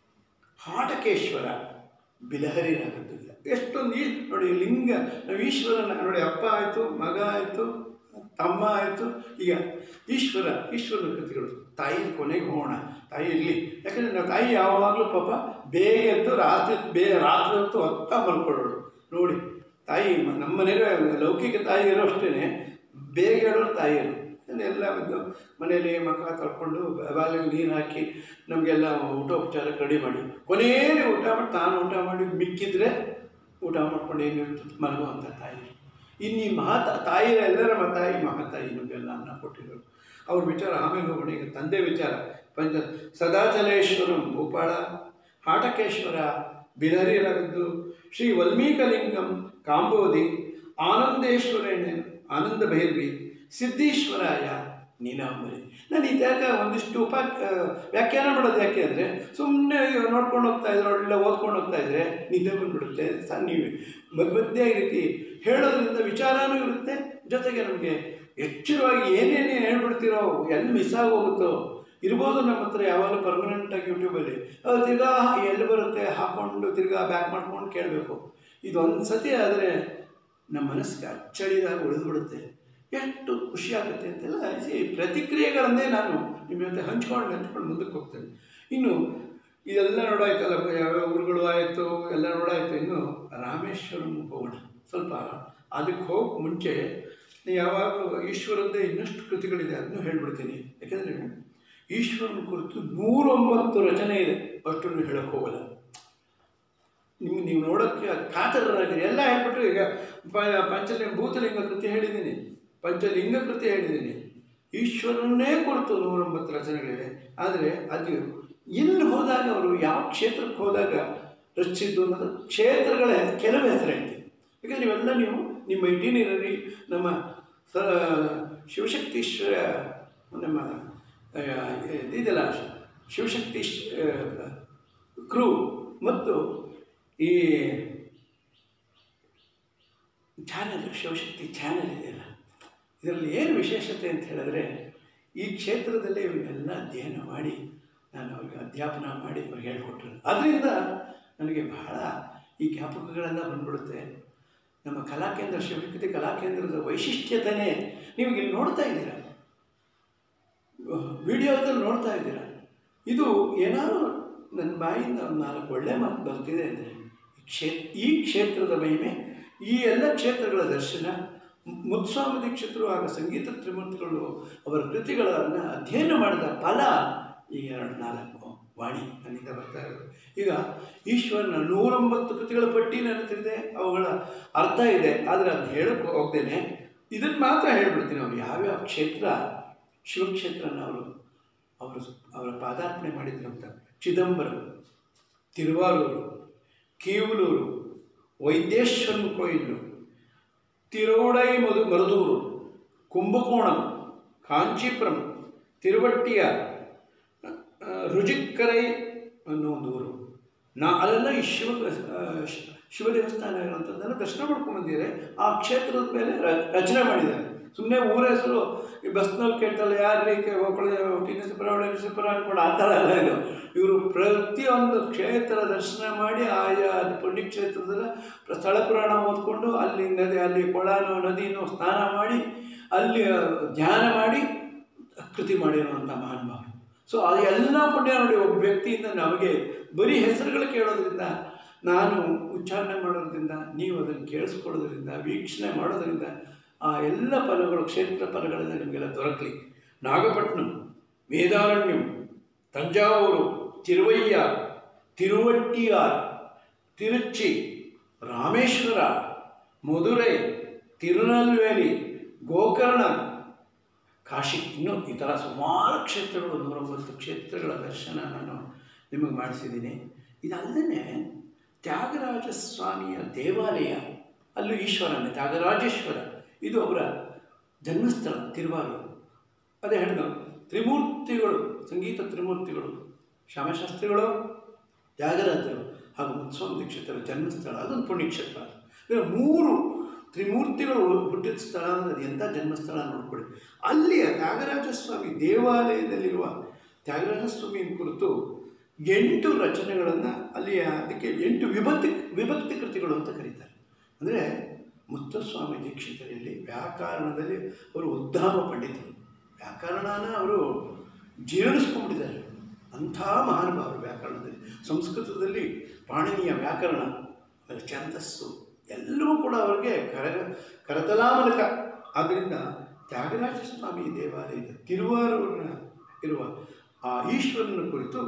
ಹಾಟಕೇಶ್ವರ ಬಿಲಹರಿ ರಾಗದ್ದು ಎಷ್ಟೊಂದು ಈ ನೋಡಿ ಲಿಂಗ ನಾವು ಈಶ್ವರನ ನೋಡಿ ಅಪ್ಪ ಆಯಿತು ಮಗ ಆಯಿತು ತಮ್ಮ ಆಯಿತು ಈಗ ಈಶ್ವರ ಈಶ್ವರನ ಕೃತಿಗಳು ತಾಯಿ ಕೊನೆಗೆ ಹೋಗೋಣ ತಾಯಿ ಇರಲಿ ಯಾಕಂದರೆ ನಾವು ತಾಯಿ ಯಾವಾಗಲೂ ಪಾಪ ಬೇಗ ಎದ್ದು ರಾತ್ರಿ ಬೇ ರಾತ್ರಿ ಹೊತ್ತು ಹೊತ್ತ ಮಲ್ಕೊಳ್ಳೋಳು ನೋಡಿ ತಾಯಿ ಮ- ನಮ್ಮ ಮನೆಗೆ ಲೌಕಿಕ ತಾಯಿಯರು ಅಷ್ಟೇ ಬೇಗ ಹೇಳೋರು ತಾಯಿಯರು ಎಲ್ಲ ಒಂದು ಮನೆಯಲ್ಲಿ ಮಕ್ಕ ತೊಳ್ಕೊಂಡು ಬಾಗಿಲಿಗೆ ನೀರು ಹಾಕಿ ನಮಗೆಲ್ಲ ಊಟೋಪಚಾರಕ್ಕೆ ರೆಡಿ ಮಾಡಿ ಕೊನೆಯಲ್ಲಿ ಊಟ ಮಾಡಿ ತಾನು ಊಟ ಮಾಡಿ ಮಿಕ್ಕಿದ್ರೆ ಊಟ ಮಾಡ್ಕೊಂಡು ಏನು ಮಲಗುವಂಥ ತಾಯಿ ಇನ್ನು ಈ ಮಹಾ ತಾಯಿ ಎಲ್ಲರ ಮ ತಾಯಿ ಮಹಾತಾಯಿ ನಮಗೆಲ್ಲ ಅನ್ನ ಕೊಟ್ಟಿರೋರು ಅವ್ರ ವಿಚಾರ ಆಮೇಲೆ ಹೋಗೋಣ ಈಗ ತಂದೆ ವಿಚಾರ ಪಂಚ ಸದಾಚಲೇಶ್ವರಂ ಭೂಪಾಳ ಹಾಟಕೇಶ್ವರ ಬಿಲಹರಿ ರಾಗದ್ದು ಶ್ರೀ ವಲ್ಮೀಕಲಿಂಗಂ ಕಾಂಬೋದಿ ಆನಂದೇಶ್ವರೇಣ ಆನಂದ ಭೈರವಿ ಸಿದ್ದೇಶ್ವರಾಯ ನೀನಾಂಬರಿ ನಾನು ಇದ್ಯಾಕ ಒಂದಿಷ್ಟು ಉಪ ಆ, ವ್ಯಾಖ್ಯಾನ ಮಾಡೋದು ಯಾಕೆ ಅಂದರೆ ಸುಮ್ಮನೆ ನೋಡ್ಕೊಂಡು ಹೋಗ್ತಾ ಇದ್ರೆ ಒಳ್ಳೆ ಓದ್ಕೊಂಡು ಹೋಗ್ತಾ ಇದ್ರೆ ನಿದ್ದೆ ಬಂದ್ಬಿಡುತ್ತೆ ಸ ನೀವು ಮಧ್ಯ ಮಧ್ಯೆ ಈ ರೀತಿ ಹೇಳೋದ್ರಿಂದ ವಿಚಾರನೂ ಇರುತ್ತೆ ಜೊತೆಗೆ ನಮಗೆ ಎಚ್ಚರವಾಗಿ ಏನೇನೇ ಹೇಳ್ಬಿಡ್ತೀರೋ ಎಲ್ಲಿ ಮಿಸ್ ಆಗೋಗುತ್ತೋ ಇರ್ಬೋದು ನಮ್ಮ ಹತ್ರ ಯಾವಾಗಲೂ ಪರ್ಮನೆಂಟಾಗಿ ಯೂಟ್ಯೂಬಲ್ಲಿ ಅದು ತಿರ್ಗಾ ಎಲ್ಲಿ ಬರುತ್ತೆ ಹಾಕ್ಕೊಂಡು ತಿರ್ಗಾ ಬ್ಯಾಕ್ ಮಾಡ್ಕೊಂಡು ಕೇಳಬೇಕು ಇದೊಂದು ಸತಿ ಆದರೆ ನಮ್ಮ ಮನಸ್ಸಿಗೆ ಅಚ್ಚಳಿದಾಗ ಉಳಿದ್ಬಿಡುತ್ತೆ ಎಷ್ಟು ಖುಷಿ ಆಗುತ್ತೆ ಅಂತೆಲ್ಲ ಈ ಪ್ರತಿಕ್ರಿಯೆಗಳನ್ನೇ ನಾನು ನಿಮ್ಮ ಜೊತೆ ಹಂಚ್ಕೊಂಡು ಹಂಚ್ಕೊಂಡು ಮುಂದಕ್ಕೆ ಹೋಗ್ತೇನೆ ಇನ್ನು ಇದೆಲ್ಲ ನೋಡಾಯ್ತಲ್ಲ ಯಾವ್ಯಾವ ಊರುಗಳು ಆಯಿತು ಎಲ್ಲ ನೋಡಾಯ್ತು ಇನ್ನು ರಾಮೇಶ್ವರಂ ಹೋಗೋಣ ಸ್ವಲ್ಪ ಅದಕ್ಕೆ ಹೋಗಿ ಮುಂಚೆ ಯಾವಾಗಲೂ ಈಶ್ವರದ್ದೇ ಇನ್ನಷ್ಟು ಕೃತಿಗಳಿದೆ ಅದನ್ನು ಹೇಳ್ಬಿಡ್ತೀನಿ ಯಾಕೆಂದರೆ ಈಶ್ವರನ ಕುರಿತು ನೂರೊಂಬತ್ತು ರಚನೆ ಇದೆ ಅಷ್ಟನ್ನು ಹೇಳಕ್ಕೆ ಹೋಗಲ್ಲ ನಿಮ್ಗೆ ನೀವು ನೋಡೋಕ್ಕೆ ಅದು ಕಾತರರಾಗಿರಿ ಎಲ್ಲ ಹೇಳ್ಬಿಟ್ರು ಈಗ ಪ ಪಂಚಲಿಂಗ ಭೂತಲಿಂಗ ಕೃತಿ ಹೇಳಿದ್ದೀನಿ ಪಂಚಲಿಂಗ ಕೃತಿ ಹೇಳಿದ್ದೀನಿ ಈಶ್ವರನ್ನೇ ಕುರಿತು ನೂರೊಂಬತ್ತು ರಚನೆಗಳಿವೆ ಆದರೆ ಅದು ಎಲ್ಲಿ ಹೋದಾಗ ಅವರು ಯಾವ ಕ್ಷೇತ್ರಕ್ಕೆ ಹೋದಾಗ ರಚಿಸಿದ್ದು ಅನ್ನೋದು ಕ್ಷೇತ್ರಗಳ ಕೆಲವು ಹೆಸರು ಹೇಳ್ತೀನಿ ಯಾಕಂದ್ರೆ ನೀವೆಲ್ಲ ನೀವು ನಿಮ್ಮ ಇಟಿನಿರರಿ ನಮ್ಮ ಸ ಶಿವಶಕ್ತೀಶ್ವರ ನಮ್ಮ ಆ, ಇದೆಯಲ್ಲ ಶಿವಶಕ್ತಿ ಕ್ರೂ ಮತ್ತು ಈ ಚಾನಲ್ ಶಿವಶಕ್ತಿ ಚಾನಲ್ ಇದೆಯಲ್ಲ ಇದರಲ್ಲಿ ಏನು ವಿಶೇಷತೆ ಅಂತ ಹೇಳಿದ್ರೆ ಈ ಕ್ಷೇತ್ರದಲ್ಲೇ ಇವನ್ನೆಲ್ಲ ಅಧ್ಯಯನ ಮಾಡಿ ನಾನು ಅವ್ರಿಗೆ ಅಧ್ಯಾಪನ ಮಾಡಿ ಅವ್ರಿಗೆ ಹೇಳ್ಕೊಟ್ರು ಅದರಿಂದ ನನಗೆ ಬಹಳ ಈ ಜ್ಞಾಪಕಗಳೆಲ್ಲ ಬಂದ್ಬಿಡುತ್ತೆ ನಮ್ಮ ಕಲಾಕೇಂದ್ರ ಶಿವಶಕ್ತಿ ಕಲಾಕೇಂದ್ರದ ವೈಶಿಷ್ಟ್ಯತೆಯೇ ನೀವು ಇಲ್ಲಿ ನೋಡ್ತಾ ಇದ್ದೀರಾ ವಿಡಿಯೋದಲ್ಲಿ ನೋಡ್ತಾ ಇದ್ದೀರಾ ಇದು ಏನಾದರೂ ನನ್ನ ಬಾಯಿಂದ ಒಂದು ನಾಲ್ಕು ಒಳ್ಳೆ ಮಾತು ಬರ್ತಿದೆ ಅಂದರೆ ಈ ಕ್ಷೇ ಈ ಕ್ಷೇತ್ರದ ಮಹಿಮೆ ಈ ಎಲ್ಲ ಕ್ಷೇತ್ರಗಳ ದರ್ಶನ ಮುತ್ಸ್ವಾಮಿ ದೀಕ್ಷಿತರು ಆಗ ಸಂಗೀತ ತ್ರಿಮೂರ್ತಿಗಳು ಅವರ ಕೃತಿಗಳನ್ನು ಅಧ್ಯಯನ ಮಾಡಿದ ಫಲ ಈ ಎರಡು ನಾಲ್ಕು ವಾಣಿ ನನ್ನಿಂದ ಬರ್ತಾ ಇರೋದು ಈಗ ಈಶ್ವರನ ನೂರೊಂಬತ್ತು ಕೃತಿಗಳ ಪಟ್ಟಿ ನನ್ನ ಹತ್ರ ಇದೆ ಅವುಗಳ ಅರ್ಥ ಇದೆ ಆದರೆ ಅದು ಹೇಳಕ್ಕೆ ಹೋಗ್ದೇನೆ ಇದನ್ನು ಮಾತ್ರ ಹೇಳ್ಬಿಡ್ತೀನಿ ಅವ್ರು ಯಾವ್ಯಾವ ಕ್ಷೇತ್ರ ಶಿವಕ್ಷೇತ್ರನ ಅವರು ಅವರು ಅವರ ಪಾದಾರ್ಪಣೆ ಮಾಡಿದ್ರು ಅಂತ ಚಿದಂಬರಂ ತಿರುವಾರೂರು ಕೀವಲೂರು ವೈದ್ಯೇಶ್ವರನ್ ಕೊಯ್ಲು ತಿರುವಡೈ ಮದು ಮರುದೂರು ಕುಂಭಕೋಣಂ ಕಾಂಚೀಪುರಂ ತಿರುವಟ್ಟಿಯಾರ್ ಆ, ರುಜಿಕ್ಕರೈ ಅನ್ನೋ ಒಂದು ಊರು ನಾ ಅಲ್ಲೆಲ್ಲ ಈ ಶಿವ ಆ, ಶ್- ಶಿವ ದೇವಸ್ಥಾನ ಇರುವಂಥದ್ದನ್ನು ದರ್ಶನ ಮಾಡ್ಕೊಂಡು ಬಂದಿದ್ದಾರೆ ಆ ಕ್ಷೇತ್ರದ ಮೇಲೆ ರ- ರಚನೆ ಮಾಡಿದ್ದಾರೆ ಸುಮ್ಮನೆ ಊರ ಹೆಸರು ಈ ಬಸ್ನಲ್ಲಿ ಕೇಳ್ತಲ್ಲ ಯಾರ್ರೀ ಟಿನಸಿಪುರ ಒಳಗಿಸಿಪುರ ಅನ್ಕೊಂಡು ಆ ಥರ ಅಲ್ಲ ಇದು ಇವರು ಪ್ರತಿಯೊಂದು ಕ್ಷೇತ್ರ ದರ್ಶನ ಮಾಡಿ ಆಯಾ ಪುಣ್ಯಕ್ಷೇತ್ರದಲ್ಲ ಪ್ರ- ಸ್ಥಳ ಪುರಾಣ ಓದ್ಕೊಂಡು ಅಲ್ಲಿ ನದಿ ಅಲ್ಲಿ ಕೊಳನೋ ನದಿನೋ ಸ್ನಾನ ಮಾಡಿ ಅಲ್ಲಿ ಧ್ಯಾನ ಮಾಡಿ ಕೃತಿ ಮಾಡಿರುವಂಥ ಮಹಾನುಭಾವರು ಸೊ ಅದು ಎಲ್ಲ ಪುಣ್ಯ ನೋಡಿ ಒಬ್ಬ ವ್ಯಕ್ತಿಯಿಂದ ನಮಗೆ ಬರೀ ಹೆಸರುಗಳು ಕೇಳೋದ್ರಿಂದ ನಾನು ಉಚ್ಚಾರಣೆ ಮಾಡೋದ್ರಿಂದ ನೀವು ಅದನ್ನು ಕೇಳಿಸ್ಕೊಳ್ಳೋದ್ರಿಂದ ವೀಕ್ಷಣೆ ಮಾಡೋದ್ರಿಂದ ಆ ಎಲ್ಲ ಫಲಗಳು ಕ್ಷೇತ್ರ ಫಲಗಳೆಲ್ಲ ನಿಮಗೆಲ್ಲ ದೊರಕಲಿ ನಾಗಪಟ್ಟಣಂ ವೇದಾರಣ್ಯಂ ತಂಜಾವೂರು ತಿರುವಯ್ಯಾರ್ ತಿರುವಟ್ಟಿಯಾರ್ ತಿರುಚಿ ರಾಮೇಶ್ವರ ಮಧುರೈ ತಿರುನಲ್ವೇಲಿ ಗೋಕರ್ಣ ಕಾಶಿ ಇನ್ನೂ ಈ ಥರ ಸುಮಾರು ಕ್ಷೇತ್ರಗಳು ನೂರೊಂಬತ್ತು ಕ್ಷೇತ್ರಗಳ ದರ್ಶನ ನಾನು ನಿಮಗೆ ಮಾಡಿಸಿದ್ದೀನಿ ಇದಲ್ಲದೆ ತ್ಯಾಗರಾಜ ಸ್ವಾಮಿಯ ದೇವಾಲಯ ಅಲ್ಲೂ ಈಶ್ವರನೇ ತ್ಯಾಗರಾಜೇಶ್ವರ ಇದು ಅವರ ಜನ್ಮಸ್ಥಳ ತಿರುವಾರೂರು ಅದೇ ಹೇಳಿದ ತ್ರಿಮೂರ್ತಿಗಳು ಸಂಗೀತ ತ್ರಿಮೂರ್ತಿಗಳು ಶ್ಯಾಮಶಾಸ್ತ್ರಿಗಳು ತ್ಯಾಗರಾಜರು ಹಾಗೂ ಮುತ್ಸ್ವಾಮಿ ದೀಕ್ಷಿತರ ಜನ್ಮಸ್ಥಳ ಅದೊಂದು ಪುಣ್ಯಕ್ಷೇತ್ರ ಇನ್ನು ಮೂರು ತ್ರಿಮೂರ್ತಿಗಳು ಹುಟ್ಟಿದ ಸ್ಥಳ ಅಂದರೆ ಅದು ಎಂಥ ಜನ್ಮಸ್ಥಳ ನೋಡ್ಕೊಳ್ಳಿ ಅಲ್ಲಿಯ ತ್ಯಾಗರಾಜ ಸ್ವಾಮಿ ದೇವಾಲಯದಲ್ಲಿರುವ ತ್ಯಾಗರಾಜ ಸ್ವಾಮಿಯ ಕುರಿತು ಎಂಟು ರಚನೆಗಳನ್ನು ಅಲ್ಲಿಯ ಅದಕ್ಕೆ ಎಂಟು ವಿಭಕ್ತಿ ವಿಭಕ್ತಿ ಕೃತಿಗಳು ಅಂತ ಕರೀತಾರೆ ಅಂದರೆ ಮುತ್ತಸ್ವಾಮಿ ದೀಕ್ಷಿತರಲ್ಲಿ ವ್ಯಾಕರಣದಲ್ಲಿ ಅವರು ಉದ್ದಾಮ ಪಂಡಿತರು ವ್ಯಾಕರಣನ ಅವರು ಜೀರ್ಣಿಸ್ಕೊಂಡ್ಬಿಟ್ಟಿದ್ದಾರೆ ಅಂಥ ಮಹಾನುಭಾವರು ವ್ಯಾಕರಣದಲ್ಲಿ ಸಂಸ್ಕೃತದಲ್ಲಿ ಪಾಣಿನಿಯ ವ್ಯಾಕರಣ ಆಮೇಲೆ ಛಂದಸ್ಸು ಎಲ್ಲವೂ ಕೂಡ ಅವರಿಗೆ ಕರ ಕರತಲಾಮಲಕ ಆದ್ದರಿಂದ ತ್ಯಾಗರಾಜ ಸ್ವಾಮಿ ದೇವಾಲಯದ ತಿರುವಾರೂರಿನ ಇರುವ ಆ ಈಶ್ವರನ ಕುರಿತು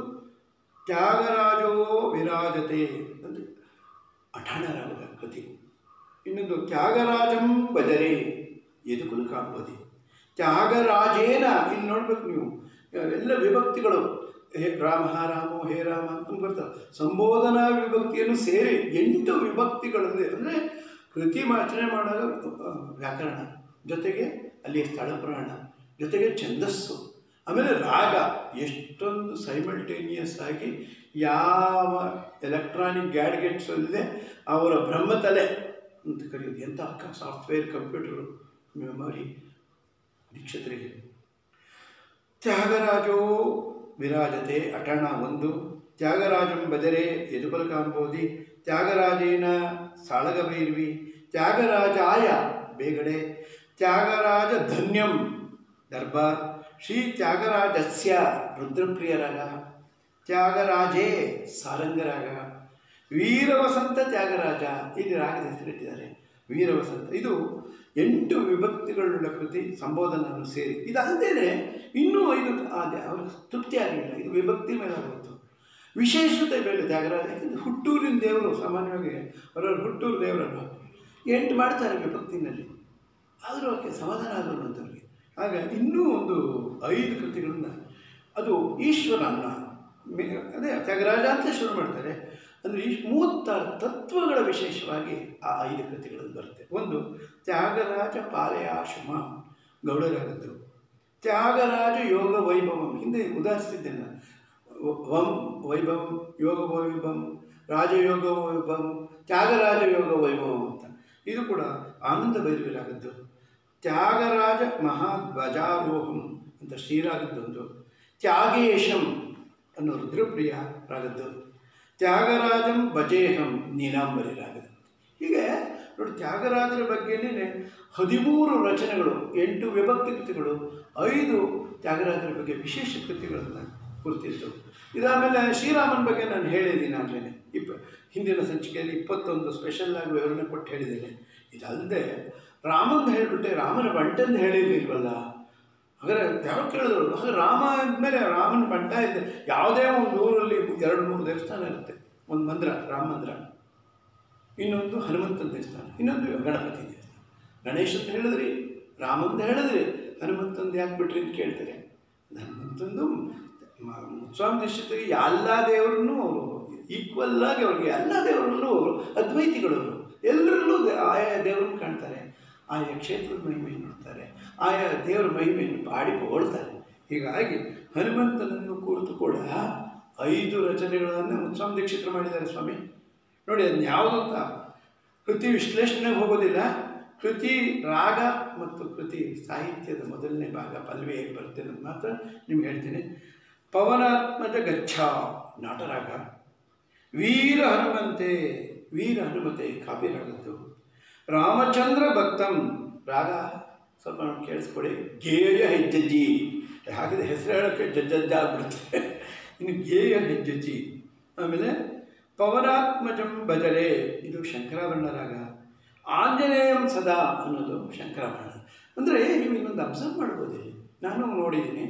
ತ್ಯಾಗರಾಜೋ ವಿರಾಜತೆ ಅಂದರೆ ಅಠಾಣರಾಗದ ಕೃತಿ ಇನ್ನೊಂದು ತ್ಯಾಗರಾಜಂ ಭಜರೆ ಎದುಕುಲು ಕಾಂಬೋದಿ ತ್ಯಾಗರಾಜೇನ ಇಲ್ಲಿ ನೋಡ್ಬೇಕು ನೀವು ಎಲ್ಲ ವಿಭಕ್ತಿಗಳು ಹೇ ರಾಮ ರಾಮೋ ಹೇ ರಾಮ ಅಂತ ಬರ್ತಾರೆ ಸಂಬೋಧನಾ ವಿಭಕ್ತಿಯನ್ನು ಸೇರಿ ಎಂಟು ವಿಭಕ್ತಿಗಳಲ್ಲಿ ಅಂದರೆ ಕೃತಿ ವಾಚನೆ ಮಾಡುವಾಗ ಆ, ವ್ಯಾಕರಣ ಜೊತೆಗೆ ಅಲ್ಲಿಯ ಸ್ಥಳ ಪುರಾಣ ಜೊತೆಗೆ ಛಂದಸ್ಸು ಆಮೇಲೆ ರಾಗ ಎಷ್ಟೊಂದು ಸೈಮಲ್ಟೇನಿಯಸ್ ಆಗಿ ಯಾವ ಎಲೆಕ್ಟ್ರಾನಿಕ್ ಗ್ಯಾಡ್ಗೆಟ್ಸ್ ಅಲ್ಲದೆ ಅವರ ಬ್ರಹ್ಮತಲೆ ಅಂತ ಕರೆಯೋದು ಎಂಥ ಸಾಫ್ಟ್ವೇರ್ ಕಂಪ್ಯೂಟರು ಮೆಮೊರಿ ದೀಕ್ಷತರಿಗೆ ತ್ಯಾಗರಾಜೋ ವಿರಾಜತೆ ಅಟಣ ಒಂದು ತ್ಯಾಗರಾಜಂ ಬದರೆ ಯದುಕುಲಕಾಂಬೋದಿ ತ್ಯಾಗರಾಜೇನ ಸಾಳಗಭೈರ್ವಿ ತ್ಯಾಗರಾಜಾಯ ಬೇಗಡೆ ತ್ಯಾಗರಾಜ ಧನ್ಯಂ ದರ್ಬಾರ್ ಶ್ರೀ ತ್ಯಾಗರಾಜಸ್ಯ ರುದ್ರಪ್ರಿಯರಾಗ ತ್ಯಾಗರಾಜೇ ಸಾರಂಗರಾಗ ವೀರವಸಂತ ತ್ಯಾಗರಾಜ ಇಲ್ಲಿ ರಾಗದ ಹೆಸರಿಟ್ಟಿದ್ದಾರೆ ವೀರವಸಂತ ಇದು ಎಂಟು ವಿಭಕ್ತಿಗಳುಳ್ಳ ಕೃತಿ ಸಂಬೋಧನವನ್ನು ಸೇರಿ ಇದಲ್ಲದೆ ಇನ್ನೂ ಐದು ಅದೇ ಅವ್ರಿಗೆ ತೃಪ್ತಿ ಆಗಲಿಲ್ಲ ಇದು ವಿಭಕ್ತಿ ಮೇಲೆ ಆಗುತ್ತು ವಿಶೇಷತೆ ಮೇಲೆ ತ್ಯಾಗರಾಜ ಯಾಕಂದರೆ ಹುಟ್ಟೂರಿನ ದೇವರು ಸಾಮಾನ್ಯವಾಗಿ ಅವರವ್ರ ಹುಟ್ಟೂರು ದೇವರನ್ನು ಎಂಟು ಮಾಡ್ತಾರೆ ವಿಭಕ್ತಿನಲ್ಲಿ ಆದರೂ ಅವಕ್ಕೆ ಸಮಾಧಾನ ಆಗೋದು ಅಂತವ್ರಿಗೆ ಆಗ ಇನ್ನೂ ಒಂದು ಐದು ಕೃತಿಗಳನ್ನು ಅದು ಈಶ್ವರನ ಮೇ- ಅದೇ ತ್ಯಾಗರಾಜ ಅಂತ ಶುರು ಮಾಡ್ತಾರೆ ಅಂದರೆ ಈ ಮೂವತ್ತಾರು ತತ್ವಗಳ ವಿಶೇಷವಾಗಿ ಆ ಐದು ಕೃತಿಗಳಲ್ಲಿ ಬರುತ್ತೆ ಒಂದು ತ್ಯಾಗರಾಜ ಪಾಲಯಾಶುಮ ಗೌಡರಾಗದ್ದು ತ್ಯಾಗರಾಜ ಯೋಗ ವೈಭವಂ ಹಿಂದೆ ಉದಾಹರಿಸಿದ್ದೆ ನಾನು ವಂ ವೈಭವಂ ಯೋಗ ವೈಭವಂ ರಾಜಯೋಗ ವೈಭವಂ ತ್ಯಾಗರಾಜ ಯೋಗ ವೈಭವಂ ಅಂತ ಇದು ಕೂಡ ಆನಂದ ಭೈರವಿರಾಗದ್ದು ತ್ಯಾಗರಾಜ ಮಹಾಧ್ವಜಾರೋಹಂ ಅಂತ ಶ್ರೀರಾಗದ್ದೊಂದು ತ್ಯಾಗೇಶಂ ಅನ್ನೋ ರುದ್ರಪ್ರಿಯ ರಾಗದ್ದು ತ್ಯಾಗರಾಜಂ ಭಜೇಹಂ ನೀಲಾಂಬರಿ ರಾಗದ್ದು ಹೀಗೆ ನೋಡಿ ತ್ಯಾಗರಾಜರ ಬಗ್ಗೆನೇ ಹದಿಮೂರು ರಚನೆಗಳು ಎಂಟು ವಿಭಕ್ತಿ ಕೃತಿಗಳು ಐದು ತ್ಯಾಗರಾಜರ ಬಗ್ಗೆ ವಿಶೇಷ ಕೃತಿಗಳನ್ನು ಗುರುತಿತ್ತು ಇದಾದಮೇಲೆ ಶ್ರೀರಾಮನ ಬಗ್ಗೆ ನಾನು ಹೇಳಿದ್ದೀನಿ ಆಗಲೇ ಇಪ್ಪ ಹಿಂದಿನ ಸಂಚಿಕೆಯಲ್ಲಿ ಇಪ್ಪತ್ತೊಂದು ಸ್ಪೆಷಲ್ ಆಗಿ ವಿವರಣೆ ಕೊಟ್ಟು ಹೇಳಿದ್ದೇನೆ ಇದಲ್ಲದೆ ರಾಮಂದು ಹೇಳಿಬಿಟ್ಟೆ ರಾಮನ ಬಂಟಂದು ಹೇಳಿರ್ಲಿಲ್ವಲ್ಲ ಹಾಗಾದ್ರೆ ಯಾರೋ ಕೇಳಿದ್ರು ಹಾಗೆ ರಾಮ ಅಂದಮೇಲೆ ರಾಮನ ಬಂಟ ಇದೆ ಯಾವುದೇ ಒಂದು ಊರಲ್ಲಿ ಎರಡು ಮೂರು ದೇವಸ್ಥಾನ ಇರುತ್ತೆ ಒಂದು ಮಂದಿರ ರಾಮ ಮಂದಿರ ಇನ್ನೊಂದು ಹನುಮಂತನ ದೇವಸ್ಥಾನ ಇನ್ನೊಂದು ಗಣಪತಿ ದೇವಸ್ಥಾನ ಗಣೇಶ ಅಂತ ಹೇಳಿದ್ರಿ ರಾಮಂತ ಹೇಳಿದ್ರಿ ಹನುಮಂತಂದು ಯಾಕೆ ಬಿಟ್ರಿ ಅಂತ ಕೇಳ್ತಾರೆ ಹನುಮಂತಂದು ಮ- ಮುತ್ಸ್ವಾಮಿ ದೀಕ್ಷಿತರಿಗೆ ಎಲ್ಲ ದೇವರನ್ನು ಅವರು ಈಕ್ವಲ್ ಆಗಿ ಅವ್ರಿಗೆ ಎಲ್ಲ ದೇವರಲ್ಲೂ ಅವರು ಅದ್ವೈತಿಗಳು ಅವರು ಎಲ್ಲರಲ್ಲೂ ದೇ- ಆಯಾ ದೇವರನ್ನು ಕಾಣ್ತಾರೆ ಆಯಾ ಕ್ಷೇತ್ರದ ಮಹಿಮೆಯನ್ನು ನೋಡ್ತಾರೆ ಆಯಾ ದೇವರ ಮಹಿಮೆಯನ್ನು ಪಾಡಿ ಹೊಳ್ತಾರೆ ಹೀಗಾಗಿ ಹನುಮಂತನನ್ನು ಕುರಿತು ಕೂಡ ಐದು ರಚನೆಗಳನ್ನು ಮುತ್ಸ್ವಾಮಿ ದೀಕ್ಷಿತರು ಮಾಡಿದ್ದಾರೆ ಸ್ವಾಮಿ ನೋಡಿ ಅದನ್ನ ಯಾವುದು ಅಂತ ಕೃತಿ ವಿಶ್ಲೇಷಣೆಗೆ ಹೋಗೋದಿಲ್ಲ ಕೃತಿ ರಾಗ ಮತ್ತು ಕೃತಿ ಸಾಹಿತ್ಯದ ಮೊದಲನೇ ಭಾಗ ಪಲ್ವಿ ಹೇಗೆ ಬರುತ್ತೆ ಅನ್ನೋದು ಮಾತ್ರ ನಿಮ್ಗೆ ಹೇಳ್ತೀನಿ ಪವನಾತ್ಮಜ ಗಚ್ಚ ನಾಟರಾಗ ವೀರ ಹನುಮಂತೆ ವೀರ ಹನುಮತೆ ಕಾವ್ಯರಾಗದ್ದು ರಾಮಚಂದ್ರ ಭಕ್ತಂ ರಾಗ ಸ್ವಲ್ಪ ನೋಡಿ ಕೇಳಿಸ್ಕೊಳ್ಳಿ ಗೇಯ ಹೆಜ್ಜಜ್ಜಿ ಹಾಕಿದ ಹೆಸರು ಹೇಳೋಕ್ಕೆ ಜಜ್ಜಜ್ಜ ಆಗ್ಬಿಡುತ್ತೆ ಇನ್ನು ಗೇಯ ಹೆಜ್ಜಜ್ಜಿ ಆಮೇಲೆ ಪವನಾತ್ಮಜಂ ಭಜರೆ ಇದು ಶಂಕರಾಭರಣ ರಾಗ ಆಂಜನೇಯಂ ಸದಾ ಅನ್ನೋದು ಶಂಕರಾಭರಣ ಅಂದರೆ ನೀವು ಇನ್ನೊಂದು ಅಬ್ಸರ್ವ್ ಮಾಡ್ಬೋದು ಇಲ್ಲಿ ನಾನು ನೋಡಿದ್ದೀನಿ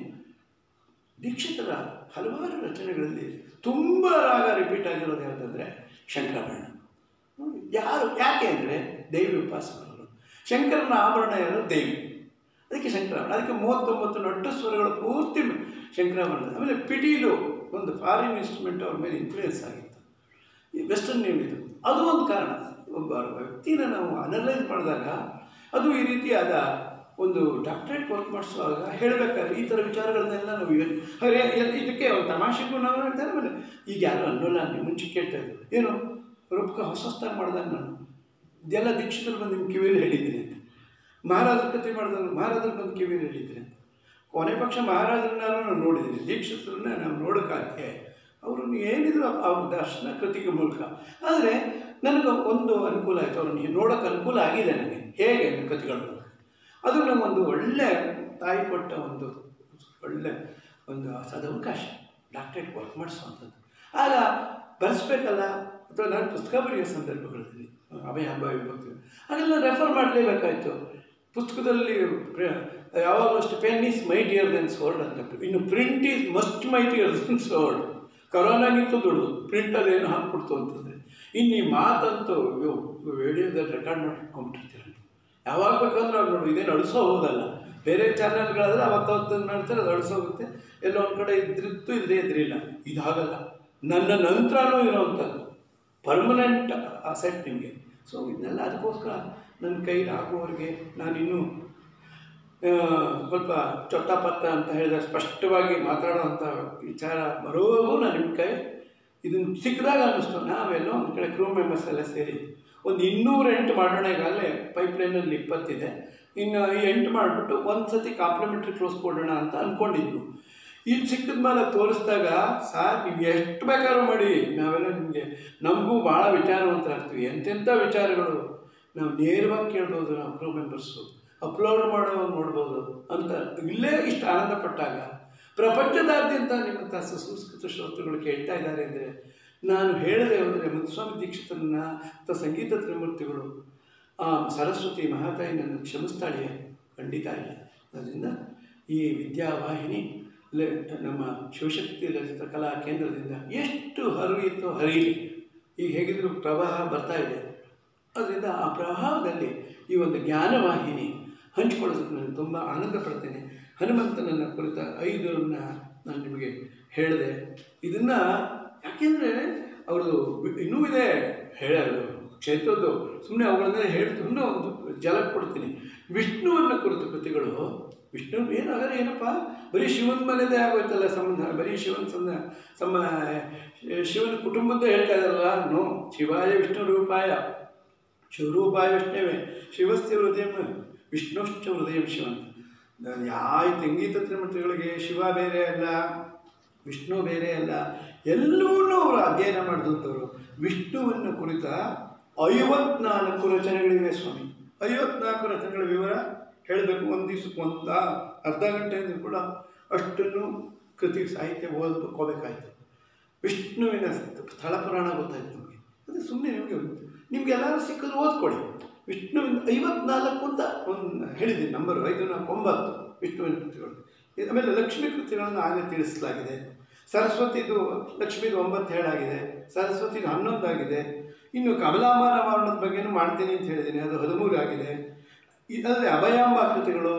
ದೀಕ್ಷಿತರ ಹಲವಾರು ರಚನೆಗಳಲ್ಲಿ ತುಂಬ ರಾಗ ರಿಪೀಟ್ ಆಗಿರೋದು ಯಾವುದಂದರೆ ಶಂಕರಾಭರಣ ಹ್ಮ್. ಯಾರು ಯಾಕೆ ಅಂದರೆ ದೈವಿ ಉಪಾಸಕರು ಶಂಕರನ ಆಭರಣ ಯಾರು ದೇವಿ ಅದಕ್ಕೆ ಶಂಕರಾಭರಣ ಅದಕ್ಕೆ ಮೂವತ್ತೊಂಬತ್ತು ನಟ್ಟು ಸ್ವರಗಳು ಪೂರ್ತಿ ಶಂಕರಾಭರಣ ಆಮೇಲೆ ಪಿಟೀಲು ಒಂದು ಫಾರಿನ್ ಇನ್ಸ್ಟ್ರೂಮೆಂಟ್ ಅವ್ರ ಮೇಲೆ ಇನ್ಫ್ಲೂಯೆನ್ಸ್ ಆಗಿತ್ತು ಈ ವೆಸ್ಟರ್ನ್ ನೇಮ್ ಇದು ಅದು ಒಂದು ಕಾರಣ ಒಬ್ಬ ವ್ಯಕ್ತಿನ ನಾವು ಅನಲೈಸ್ ಮಾಡಿದಾಗ ಅದು ಈ ರೀತಿಯಾದ ಒಂದು ಡಾಕ್ಟ್ರೇಟ್ ವರ್ಕ್ ಮಾಡಿಸುವಾಗ ಹೇಳಬೇಕಾದ್ರೆ ಈ ಥರ ವಿಚಾರಗಳನ್ನೆಲ್ಲ ನಾವು ಇವ- ಹಾಗೆ ಎ- ಇದಕ್ಕೆ ಒಂದು ತಮಾಷೆಗೂ ನಾವು ಹೇಳ್ತಾರೆ ಆಮೇಲೆ ಈಗ ಯಾರು ಅನ್ನೋಲ್ಲ ನೀವು ಮುಂಚೆ ಕೇಳ್ತಾ ಇದ್ರು ಏನು ರೂಪಕ ಹೊಸ ಹೊಸದಾಗಿ ಮಾಡ್ದಾಗ ನಾನು ಇದೆಲ್ಲ ದೀಕ್ಷಿತರು ಬಂದು ನಿಮ್ಮ ಕಿವಿಯಲ್ಲಿ ಹೇಳಿದ್ದೀನಿ ಅಂತ ಮಹಾರಾಜರ ಕಥೆ ಮಾಡಿದಾಗ ಮಹಾರಾಜರು ಬಂದು ಕಿವಿಯಲ್ಲಿ ಹೇಳಿದ್ದೀನಿ ಅಂತ ಕೊನೆ ಪಕ್ಷ ಮಹಾರಾಜರನ್ನ ನಾನು ನೋಡಿದ್ದೀನಿ ದೀಕ್ಷಿತರನ್ನ ನಾವು ನೋಡೋಕ್ಕಾಗ್ತೆ ಅವ್ರನ್ನ ಏನಿದ್ರು ಆ- ಅವ್ರ ದರ್ಶನ ಕೃತಿಗೆ ಮೂಲಕ ಆದರೆ ನನಗೆ ಒಂದು ಅನುಕೂಲ ಆಯಿತು ಅವ್ರನ್ನ ನೋಡೋಕೆ ಅನುಕೂಲ ಆಗಿದೆ ನನಗೆ ಹೇಗೆ ಕೃತಿಗಳ ಮೂಲಕ ಅದು ನಮಗೊಂದು ಒಳ್ಳೆ ತಾಯಿ ಕೊಟ್ಟ ಒಂದು ಒಳ್ಳೆ ಒಂದು ಸದವಕಾಶ ಡಾಕ್ಟ್ರೇಟ್ ವರ್ಕ್ ಮಾಡಿಸುವಂಥದ್ದು ಆಗ ಬರೆಸ್ಬೇಕಲ್ಲ ಅಥವಾ ನಾನು ಪುಸ್ತಕ ಬರೆಯೋ ಸಂದರ್ಭಗಳಲ್ಲಿ ಅಭಯ ಹಬ್ಬ ವಿಭಕ್ತಿ ಹಾಗೆಲ್ಲ ರೆಫರ್ ಮಾಡಲೇಬೇಕಾಯ್ತು ಪುಸ್ತಕದಲ್ಲಿ ಪ್ರ- ಯಾವಾಗಲೂ ಅಷ್ಟು pen is mightier than sword ಅಂತ ಇನ್ನು print is must mightier than sword ಕರೋನಾಗಿತ್ತು ದೊಡ್ಡದು ಪ್ರಿಂಟಲ್ಲಿ ಏನು ಹಾಕ್ಬಿಡ್ತು ಅಂತಂದರೆ ಇನ್ನು ಈ ಮಾತಂತೂ ರೇಡಿಯೋದಲ್ಲಿ ರೆಕಾರ್ಡ್ ಮಾಡಿ ಇಟ್ಕೊಂಡ್ಬಿಟ್ಟಿರ್ತೀರ ಯಾವಾಗ ಬೇಕಂದ್ರೆ ಅವ್ರು ನೋಡಿ ಇದೇನು ಅಳಿಸೋ ಹೋಗೋದಲ್ಲ ಬೇರೆ ಚಾನಲ್ಗಳಾದರೆ ಅವತ್ತವತ್ತನ್ನು ಮಾಡ್ತಾರೆ ಅದು ಅಳಿಸೋಗುತ್ತೆ ಎಲ್ಲೋ ಒಂದು ಕಡೆ ಇದ್ರಿತ್ತು ಇಲ್ಲದೇ ಇದ್ರಿಲ್ಲ ಇದು ಹಾಗಲ್ಲ ನನ್ನ ನಂತರನೂ ಇರೋವಂಥದ್ದು ಪರ್ಮನೆಂಟ್ ಅಸೆಟ್ ನಿಮಗೆ ಸೊ ಇದನ್ನೆಲ್ಲ ಅದಕ್ಕೋಸ್ಕರ ನನ್ನ ಕೈಲಿ ಆಗುವವರೆಗೆ ನಾನಿನ್ನೂ ಆ, ಸ್ವಲ್ಪ ಚೊಟ್ಟಪತ್ತ ಅಂತ ಹೇಳಿದ ಸ್ಪಷ್ಟವಾಗಿ ಮಾತಾಡೋವಂಥ ವಿಚಾರ ಬರೋವರೆಗೂ ನಾನು ನಿಮ್ಮ ಕೈ ಇದನ್ನು ಸಿಕ್ಕಿದಾಗ ಅನ್ನಿಸ್ತು ನಾವೆಲ್ಲೋ ಒಂದು ಕಡೆ ಕ್ರೂ ಮೆಂಬರ್ಸ್ ಎಲ್ಲ ಸೇರಿ ಒಂದು ಇನ್ನೂರು ಎಂಟು ಮಾಡೋಣ ಈಗಾಗಲೇ ಪೈಪ್ಲೈನಲ್ಲಿ ಇಪ್ಪತ್ತಿದೆ ಇನ್ನು ಈ ಎಂಟು ಮಾಡಿಬಿಟ್ಟು ಒಂದು ಸತಿ ಕಾಂಪ್ಲಿಮೆಂಟ್ರಿ ಕ್ಲೋಸ್ ಕೊಡೋಣ ಅಂತ ಅಂದ್ಕೊಂಡಿದ್ವು ಇಲ್ಲಿ ಸಿಕ್ಕಿದ ಮೇಲೆ ತೋರಿಸಿದಾಗ ಸಾರ್ ನೀವು ಎಷ್ಟು ಬೇಕಾದ್ರೂ ಮಾಡಿ ನಾವೆಲ್ಲ ನಿಮಗೆ ನಮಗೂ ಭಾಳ ವಿಚಾರವಂತರಾಗ್ತೀವಿ ಎಂತೆಂಥ ವಿಚಾರಗಳು ನಾವು ನೇರವಾಗಿ ಕೇಳ್ಬೋದು ನಾವು ಕ್ರೂ ಮೆಂಬರ್ಸು ಅಪ್ಲೋಡ್ ಮಾಡೋವಾಗ ನೋಡ್ಬೋದು ಅಂತ ಇಲ್ಲೇ ಇಷ್ಟು ಆನಂದ ಪಟ್ಟಾಗ ಪ್ರಪಂಚದಾದ್ಯಂತ ನಿಮ್ಮಂಥ ಸುಸಂಸ್ಕೃತ ಶ್ರೋತೃಗಳು ಕೇಳ್ತಾ ಇದ್ದಾರೆ ಅಂದರೆ ನಾನು ಹೇಳದೆ ಹೋದರೆ ಮುತ್ತುಸ್ವಾಮಿ ದೀಕ್ಷಿತರನ್ನ ಅಥವಾ ಸಂಗೀತ ತ್ರಿಮೂರ್ತಿಗಳು ಆ ಸರಸ್ವತಿ ಮಹಾತಾಯಿ ನನ್ನ ಕ್ಷಮಿಸ್ತಾಳೆ ಖಂಡಿತ ಇಲ್ಲ ಅದರಿಂದ ಈ ವಿದ್ಯಾವಾಹಿನಿ ಲೆ- ನಮ್ಮ ಶಿವಶಕ್ತಿ ಲಲಿತ ಕಲಾ ಕೇಂದ್ರದಿಂದ ಎಷ್ಟು ಹರಿಯಿತೋ ಹರಿಯಲಿ ಈಗ ಹೇಗಿದ್ರು ಪ್ರವಾಹ ಬರ್ತಾ ಇದೆ ಅದರಿಂದ ಆ ಪ್ರವಾಹದಲ್ಲಿ ಈ ಒಂದು ಜ್ಞಾನವಾಹಿನಿ ಹಂಚಿಕೊಳ್ಳೋದಕ್ಕೆ ನಾನು ತುಂಬ ಆನಂದ ಪಡ್ತೇನೆ ಹನುಮಂತನನ್ನು ಕುರಿತ ಐದನ್ನ ನಾನು ನಿಮಗೆ ಹೇಳಿದೆ ಇದನ್ನು ಯಾಕೆಂದರೆ ಅವ್ರದ್ದು ಇನ್ನೂ ಇದೆ ಹೇಳ ಕ್ಷೇತ್ರದ್ದು ಸುಮ್ಮನೆ ಅವುಗಳನ್ನೇ ಹೇಳ್ತು ಇನ್ನೂ ಒಂದು ಜಲಕ್ಕೆ ಕೊಡ್ತೀನಿ ವಿಷ್ಣುವನ್ನು ಕುರಿತ ಕೃತಿಗಳು ವಿಷ್ಣು ಏನಾದರೆ ಏನಪ್ಪ ಬರೀ ಶಿವನ ಮನೆಯದೇ ಆಗೋಯ್ತಲ್ಲ ಸಂಬಂಧ ಬರೀ ಶಿವನ ಸಂಬಂಧ ಸಮ ಶಿವನ ಕುಟುಂಬದ್ದೇ ಹೇಳ್ತಾ ಇದ್ದಾರಲ್ಲ ನೋ ಶಿವಾಯ ವಿಷ್ಣು ರೂಪಾಯ ಶಿವರೂಪಾಯ ವಿಷ್ಣುವೇ ಶಿವಸ್ಯ ಹೃದಯ ವಿಷ್ಣುಶ್ಚ ಹೃದಯ ಶಿವನ್ ಯಾವ ತಂಗೀತ ತ್ರಿಮೂರ್ತಿಗಳಿಗೆ ಶಿವ ಬೇರೆ ಅಲ್ಲ ವಿಷ್ಣು ಬೇರೆ ಅಲ್ಲ ಎಲ್ಲವನ್ನೂ ಅವರು ಅಧ್ಯಯನ ಮಾಡಿದಂಥವ್ರು ವಿಷ್ಣುವನ್ನು ಕುರಿತ ಐವತ್ನಾಲ್ಕು ರಚನೆಗಳಿವೆ ಸ್ವಾಮಿ ಐವತ್ನಾಲ್ಕು ರಚನೆಗಳ ವಿವರ ಹೇಳಬೇಕು ಒಂದು ದಿವ್ಸಕ್ಕೆ ಒಂದು ಅರ್ಧ ಗಂಟೆ ಅಂದರೂ ಕೂಡ ಅಷ್ಟನ್ನು ಕೃತಿ ಸಾಹಿತ್ಯ ಓದ್ಕೋಬೇಕಾಯ್ತು ವಿಷ್ಣುವಿನ ಸ್ಥಳ ಪುರಾಣ ಗೊತ್ತಾಯ್ತು ನಮಗೆ ಅದು ಸುಮ್ಮನೆ ನಿಮಗೆ ನಿಮ್ಗೆ ಎಲ್ಲರೂ ಸಿಕ್ಕಿದ್ರು ಓದ್ಕೊಳ್ಳಿ ವಿಷ್ಣುವಿನ ಐವತ್ನಾಲ್ಕು ಅಂತ ಒಂದು ಹೇಳಿದ್ದೀನಿ ನಂಬರ್ ಐದು ನಾಲ್ಕು ಒಂಬತ್ತು ವಿಷ್ಣುವಿನ ಕೃತಿಗಳು ಇದು ಆಮೇಲೆ ಲಕ್ಷ್ಮೀ ಕೃತಿಗಳನ್ನು ಆಗಲೇ ತಿಳಿಸಲಾಗಿದೆ ಸರಸ್ವತಿದು ಲಕ್ಷ್ಮೀದು ಒಂಬತ್ತು ಹೇಳಾಗಿದೆ ಸರಸ್ವತಿದು ಹನ್ನೊಂದು ಆಗಿದೆ ಇನ್ನು ಕಮಲಾಂಬನ ವರ್ಣದ ಬಗ್ಗೆನೂ ಮಾಡ್ತೀನಿ ಅಂತ ಹೇಳಿದ್ದೀನಿ ಅದು ಹದಿಮೂರು ಆಗಿದೆ ಇದಲ್ಲದೆ ಅಭಯಾಂಬ ಕೃತಿಗಳು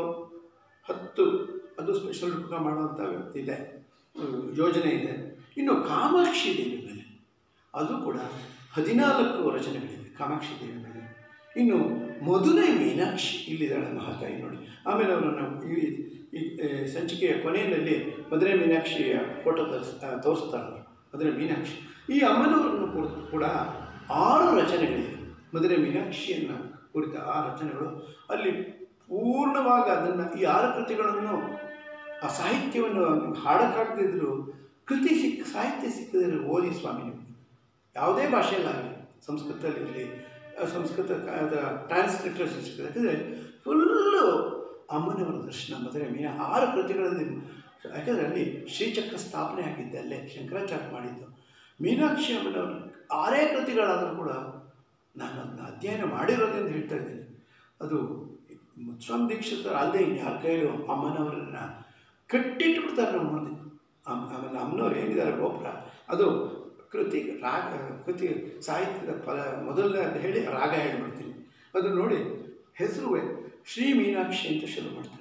ಹತ್ತು ಅದು ಸ್ಪೆಷಲ್ ರೂಪ ಮಾಡುವಂಥ ಇದೆ ಅಹ್, ಯೋಜನೆ ಇದೆ ಇನ್ನು ಕಾಮಾಕ್ಷಿ ದೇವಿ ಮೇಲೆ ಅದು ಕೂಡ ಹದಿನಾಲ್ಕು ರಚನೆಗಳಿವೆ ಕಾಮಾಕ್ಷಿ ದೇವಿ ಮೇಲೆ ಇನ್ನು ಮಧುರೈ ಮೀನಾಕ್ಷಿ ಇಲ್ಲಿದ್ದಾಳೆ ಮಹಾತಾಯಿ ನೋಡಿ ಆಮೇಲೆ ಅವರನ್ನು ಈ ಈ ಆ, ಸಂಚಿಕೆಯ ಕೊನೆಯಲ್ಲಿ ಮಧುರೈ ಮೀನಾಕ್ಷಿಯ ಫೋಟೋ ತರಿಸ್ ತೋರಿಸ್ತಾರೆ ಅವರು ಮಧುರೈ ಮೀನಾಕ್ಷಿ ಈ ಅಮ್ಮನವರನ್ನು ಕುರಿತು ಕೂಡ ಆರು ರಚನೆಗಳಿವೆ ಮಧುರೈ ಮೀನಾಕ್ಷಿಯನ್ನು ಕುರಿತ ಆ ರಚನೆಗಳು ಅಲ್ಲಿ ಪೂರ್ಣವಾಗಿ ಅದನ್ನು ಈ ಆರು ಕೃತಿಗಳನ್ನು ಆ ಸಾಹಿತ್ಯವನ್ನು ಹಾಡಕ್ಕಾಗದಿದ್ರು ಕೃತಿ ಸಿಕ್ಕ ಸಾಹಿತ್ಯ ಸಿಕ್ಕಿದ್ರೆ ಓದಿ ಸ್ವಾಮಿ ನೀವು ಯಾವುದೇ ಭಾಷೆಯಲ್ಲಾಗಲಿ ಸಂಸ್ಕೃತದಲ್ಲಿರಲಿ ಸಂಸ್ಕೃತ ಟ್ರಾನ್ಸ್ಲೇಟರ್ ಸಿಕ್ಕಿದೆ ಯಾಕಂದರೆ ಫುಲ್ಲು ಅಮ್ಮನವರ ದರ್ಶನ ಮದುವೆ ಮೀನ ಆರು ಕೃತಿಗಳಲ್ಲಿ ಯಾಕಂದರೆ ಅಲ್ಲಿ ಶ್ರೀಚಕ್ರ ಸ್ಥಾಪನೆ ಆಗಿದ್ದೆ ಅಲ್ಲೇ ಶಂಕರಾಚಾರ್ಯ ಮಾಡಿದ್ದು ಮೀನಾಕ್ಷಿ ಅಮ್ಮನವರು ಆರೇ ಕೃತಿಗಳಾದರೂ ಕೂಡ ನಾನು ಅದನ್ನ ಅಧ್ಯಯನ ಮಾಡಿರೋದ್ರಿಂದ ಹೇಳ್ತಾ ಇದ್ದೀನಿ ಅದು ಮುತ್ಸ್ವಾಮಿ ದೀಕ್ಷಿತರ ಅಲ್ಲದೆ ಇನ್ಯಾರ ಕೈಲೂ ಅಮ್ಮನವರನ್ನು ಕಟ್ಟಿಟ್ಬಿಡ್ತಾರೆ ನಮ್ಮ ಮುಂದೆ ಆಮ್- ಆಮೇಲೆ ಅಮ್ಮನವ್ರು ಏನಿದ್ದಾರೆ ಗೋಪುರ ಅದು ಕೃತಿ ರಾಗ ಕೃತಿ ಸಾಹಿತ್ಯದ ಫಲ ಮೊದಲನೇ ಅಂತ ಹೇಳಿ ರಾಗ ಹೇಳ್ಬಿಡ್ತೀನಿ ಅದು ನೋಡಿ ಹೆಸರುವೆ ಶ್ರೀ ಮೀನಾಕ್ಷಿ ಅಂತ ಶುರು ಮಾಡ್ತಾರೆ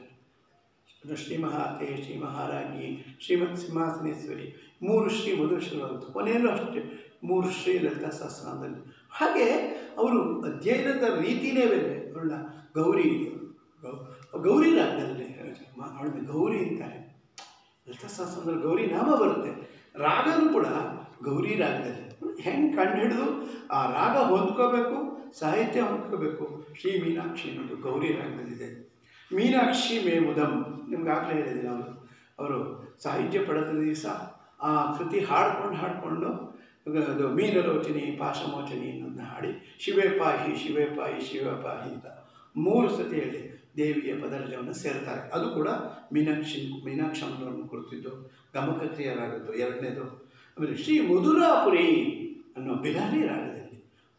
ಅದು ಶ್ರೀ ಮಹಾತೆ ಶ್ರೀ ಮಹಾರಾಣಿ ಶ್ರೀಮತ್ ಸಿಂಹಾಸನೇಶ್ವರಿ ಮೂರು ಶ್ರೀ ಮೊದಲು ಶುರುವಾಗುತ್ತೆ ಕೊನೆಯಲ್ಲೂ ಅಷ್ಟೇ ಮೂರು ಶ್ರೀ ಲಲಿತಾ ಸಹಸ್ರನಾಮದಲ್ಲಿ ಹಾಗೆ ಅವರು ಅಧ್ಯಯನದ ರೀತಿನೇ ಬೇರೆ ಅವಳನ್ನ ಗೌರಿ ಗೌ- ಗೌರಿ ರಾಗದಲ್ಲಿ ಅವಳನ್ನ ಗೌರಿ ಅಂತಾರೆ ಲಲಿತಾ ಸಹಸ್ರನಾಮದಲ್ಲಿ ಗೌರಿ ನಾಮ ಬರುತ್ತೆ ರಾಗನೂ ಕೂಡ ಗೌರಿ ರಾಗದಲ್ಲಿ ಹೆಂಗೆ ಕಂಡು ಹಿಡಿದು ಆ ರಾಗ ಹೊಂದ್ಕೋಬೇಕು ಸಾಹಿತ್ಯ ಹೊಂದ್ಕೋಬೇಕು ಶ್ರೀ ಮೀನಾಕ್ಷಿ ಅನ್ನೋದು ಗೌರಿ ರಾಗದಲ್ಲಿದೆ ಮೀನಾಕ್ಷಿ ಮೇ ಮುದಂ ನಿಮ್ಗೆ ಆಗಲೇ ಹೇಳಿದ್ದೀನಿ ಅವರು ಅವರು ಸಾಹಿತ್ಯ ಪಡೆದ ದಿವಸ ಆ ಕೃತಿ ಹಾಡ್ಕೊಂಡು ಹಾಡಿಕೊಂಡು ಅದು ಮೀನಲೋಚನಿ ಪಾಶಮೋಚನಿ ಅನ್ನೋದನ್ನ ಹಾಡಿ ಶಿವೇ ಪಾಹಿ ಶಿವೇ ಪಾಹಿ ಶಿವ ಪಾಹಿ ಅಂತ ಮೂರು ಸತಿ ಹೇಳಿ ದೇವಿಯ ಪದರಜವನ್ನು ಸೇರ್ತಾರೆ ಅದು ಕೂಡ ಮೀನಾಕ್ಷಿ ಮೀನಾಕ್ಷಮ್ಮನವ್ರನ್ನ ಕುರಿತಿದ್ದು ಗಮಕಕ್ರಿಯರಾಗದ್ದು ಎರಡನೇದು ಆಮೇಲೆ ಶ್ರೀ ಮಧುರಾಪುರಿ ಅನ್ನೋ ಬಿಹಾರಿ ರಾಗದಲ್ಲಿ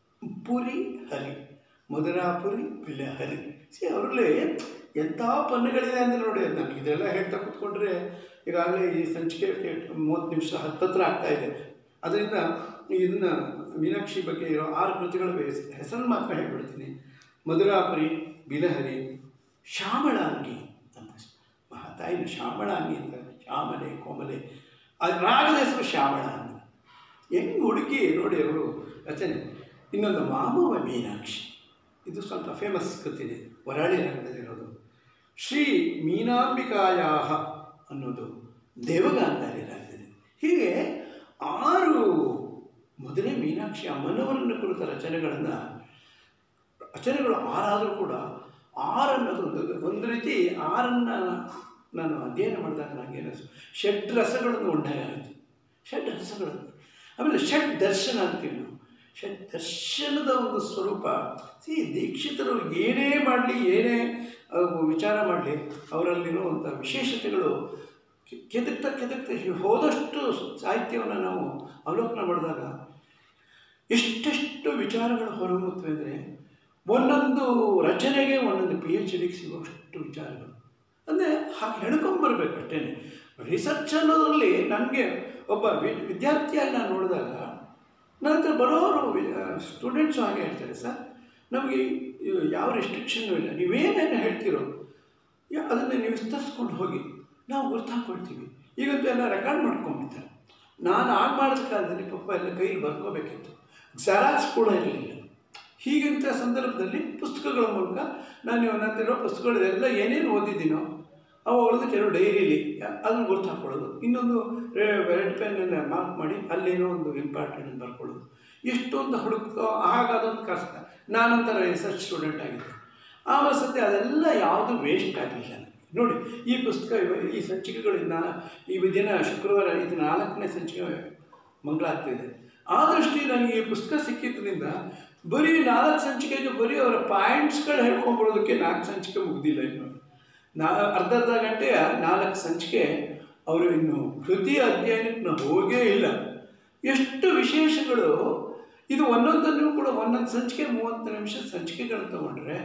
ಪುರಿ ಹರಿ ಮಧುರಾಪುರಿ ಬಿಲ ಹರಿ ಸಿ ಅವರಲ್ಲಿ ಎಂಥ ಪನ್ನಗಳಿದೆ ಅಂದರೆ ನೋಡಿ ನನಗೆ ಇದೆಲ್ಲ ಹೇಳ್ತಾ ಕೂತ್ಕೊಂಡ್ರೆ ಈಗಾಗಲೇ ಈ ಸಂಚಿಕೆ ಮೂವತ್ತು ನಿಮಿಷ ಹತ್ತತ್ರ ಆಗ್ತಾ ಇದೆ ಅದರಿಂದ ಇದನ್ನು ಮೀನಾಕ್ಷಿ ಬಗ್ಗೆ ಇರೋ ಆರು ಕೃತಿಗಳ ಹೆಸರನ್ನು ಮಾತ್ರ ಹೇಳ್ಬಿಡ್ತೀನಿ ಮಧುರಾಪುರಿ ಬಿಲಹರಿ ಶ್ಯಾಮಳಾಂಗಿ ಅಂತ ಮಹಾತಾಯಿನ ಶ್ಯಾಮಳಾಂಗಿ ಅಂತ ಶ್ಯಾಮಲೆ ಕೋಮಲೆ ಅದು ರಾಗದ ಹೆಸರು ಶ್ಯಾಮಳ ಅಂತ ಹೆಂಗೆ ಹುಡುಕಿ ನೋಡಿ ಅವರು ರಚನೆ ಇನ್ನೊಂದು ಮಾಮವ ಮೀನಾಕ್ಷಿ ಇದು ಸ್ವಲ್ಪ ಫೇಮಸ್ ಕೃತಿದೆ ವರಾಳಿ ರಾಗದಲ್ಲಿರೋದು ಶ್ರೀ ಮೀನಾಂಬಿಕಾಯ ಅನ್ನೋದು ದೇವಗಾಂಧಾರಿ ರಾಗದಲ್ಲಿ ಹೀಗೆ ಆರು ಮೊದಲೇ ಮೀನಾಕ್ಷಿ ಅಮ್ಮನವರನ್ನು ಕುರಿತ ರಚನೆಗಳನ್ನು ರಚನೆಗಳು ಆರಾದರೂ ಕೂಡ ಆರನ್ನೋದು ಒಂದು ಒಂದು ರೀತಿ ಆರನ್ನು ನಾನು ಅಧ್ಯಯನ ಮಾಡಿದಾಗ ನನಗೆ ಏನಿಸ್ತು ಷಡ್ ರಸಗಳನ್ನು ಉಂಟಾಯ ಆಯಿತು ಷಡ್ ರಸಗಳನ್ನು ಆಮೇಲೆ ಷಡ್ ದರ್ಶನ ಅಂತೀವಿ ನಾವು ಷಡ್ ದರ್ಶನದ ಒಂದು ಸ್ವರೂಪ ಸಿ ದೀಕ್ಷಿತರು ಏನೇ ಮಾಡಲಿ ಏನೇ ಅಹ್, ವಿಚಾರ ಮಾಡಲಿ ಅವರಲ್ಲಿರುವಂಥ ವಿಶೇಷತೆಗಳು ಕೆ- ಕೆದಕ್ತಾ ಕೆದಕ್ತಾ ಹೀಗೆ ಹೋದಷ್ಟು ಸಾಹಿತ್ಯವನ್ನು ನಾವು ಅವಲೋಕನ ಮಾಡಿದಾಗ ಎಷ್ಟೆಷ್ಟು ವಿಚಾರಗಳು ಹೊರಹೊಮ್ಮುತ್ತವೆ ಅಂದರೆ ಒಂದೊಂದು ರಚನೆಗೆ ಒಂದೊಂದು ಪಿ ಎಚ್ ಡಿಗೆ ಸಿಗುವಷ್ಟು ವಿಚಾರಗಳು ಅಂದರೆ ಹಾಗೆ ಹೇಳ್ಕೊಂಬರ್ಬೇಕು ಅಷ್ಟೇ ರಿಸರ್ಚ್ ಅನ್ನೋದರಲ್ಲಿ ನನಗೆ ಒಬ್ಬ ವಿ- ವಿದ್ಯಾರ್ಥಿಯಾಗಿ ನಾನು ನೋಡಿದಾಗ ನನ್ನ ಹತ್ರ ಬರೋರು ಸ್ಟೂಡೆಂಟ್ಸು ಹಾಗೆ ಹೇಳ್ತಾರೆ ಸರ್ ನಮಗೆ ಇವು ಯಾವ ರೆಸ್ಟ್ರಿಕ್ಷನ್ನು ಇಲ್ಲ ನೀವೇನೇನು ಹೇಳ್ತೀರೋ ಯಾ- ಅದನ್ನು ನೀವು ವಿಸ್ತರಿಸ್ಕೊಂಡು ಹೋಗಿ ನಾವು ಗುರ್ತಾಕೊಳ್ತೀವಿ ಈಗಂತೂ ಎಲ್ಲ ರೆಕಾರ್ಡ್ ಮಾಡ್ಕೊಂಡ್ಬಿಡ್ತಾರೆ ನಾನು ಆಗ ಮಾಡಿದ ಕಾಲದಲ್ಲಿ ಪಾಪ ಎಲ್ಲ ಕೈಲಿ ಬರ್ಕೋಬೇಕಿತ್ತು ಜೆರಾಕ್ಸ್ ಕೂಡ ಇರಲಿಲ್ಲ ಹೀಗಂತ ಸಂದರ್ಭದಲ್ಲಿ ಪುಸ್ತಕಗಳ ಮೂಲಕ ನಾನು ನನ್ನಲ್ಲಿರೋ ಪುಸ್ತಕಗಳೆಲ್ಲ ಏನೇನು ಓದಿದ್ದೀನೋ ಅವುಗಳದ್ದು ಕೆಲವು ಡೈರಿಲಿ ಅದನ್ನು ಗುರ್ತು ಹಾಕ್ಕೊಳ್ಳೋದು ಇನ್ನೊಂದು ರೆಡ್ ಪೆನ್ನೆಲ್ಲ ಮಾರ್ಕ್ ಮಾಡಿ ಅಲ್ಲೇನೋ ಒಂದು ಇಂಪಾರ್ಟೆಂಟ್ ಬರ್ಕೊಳ್ಳೋದು ಎಷ್ಟೊಂದು ಹುಡುಕೋ ಆಗ ಅದೊಂದು ಕಷ್ಟ ನಾನಂತರ ರಿಸರ್ಚ್ ಸ್ಟೂಡೆಂಟ್ ಆಗಿದ್ದೆ ಆಮೇಲೆ ಸದ್ಯ ಅದೆಲ್ಲ ಯಾವುದು ವೇಸ್ಟ್ ಆಗಲಿಲ್ಲ ನನಗೆ ನೋಡಿ ಈ ಪುಸ್ತಕ ಇವ- ಈ ಸಂಚಿಕೆಗಳಿಂದ ಈ ದಿನ ಶುಕ್ರವಾರ ಇದು ನಾಲ್ಕನೇ ಸಂಚಿಕೆ ಮಂಗಳಾಗ್ತಿದೆ ಆ ದೃಷ್ಟಿ ನನಗೆ ಈ ಪುಸ್ತಕ ಸಿಕ್ಕಿದ್ರಿಂದ ಬರೀ ನಾಲ್ಕು ಸಂಚಿಕೆಗೆ ಬರೀ ಅವರ ಪಾಯಿಂಟ್ಸ್ಗಳು ಹೇಳ್ಕೊಂಡ್ಬರೋದಕ್ಕೆ ನಾಲ್ಕು ಸಂಚಿಕೆ ಮುಗ್ದಿಲ್ಲ ಇನ್ನು ನಾ ಅರ್ಧ ಅರ್ಧ ಗಂಟೆಯ ನಾಲ್ಕು ಸಂಚಿಕೆ ಅವರು ಇನ್ನು ಕೃತಿ ಅಧ್ಯಯನಕ್ಕೆ ನಾವು ಹೋಗೇ ಇಲ್ಲ ಎಷ್ಟು ವಿಶೇಷಗಳು ಇದು ಒಂದೊಂದನ್ನು ಕೂಡ ಒಂದೊಂದು ಸಂಚಿಕೆ ಮೂವತ್ತು ನಿಮಿಷ ಸಂಚಿಕೆಗಳನ್ನು ತಗೊಂಡ್ರೆ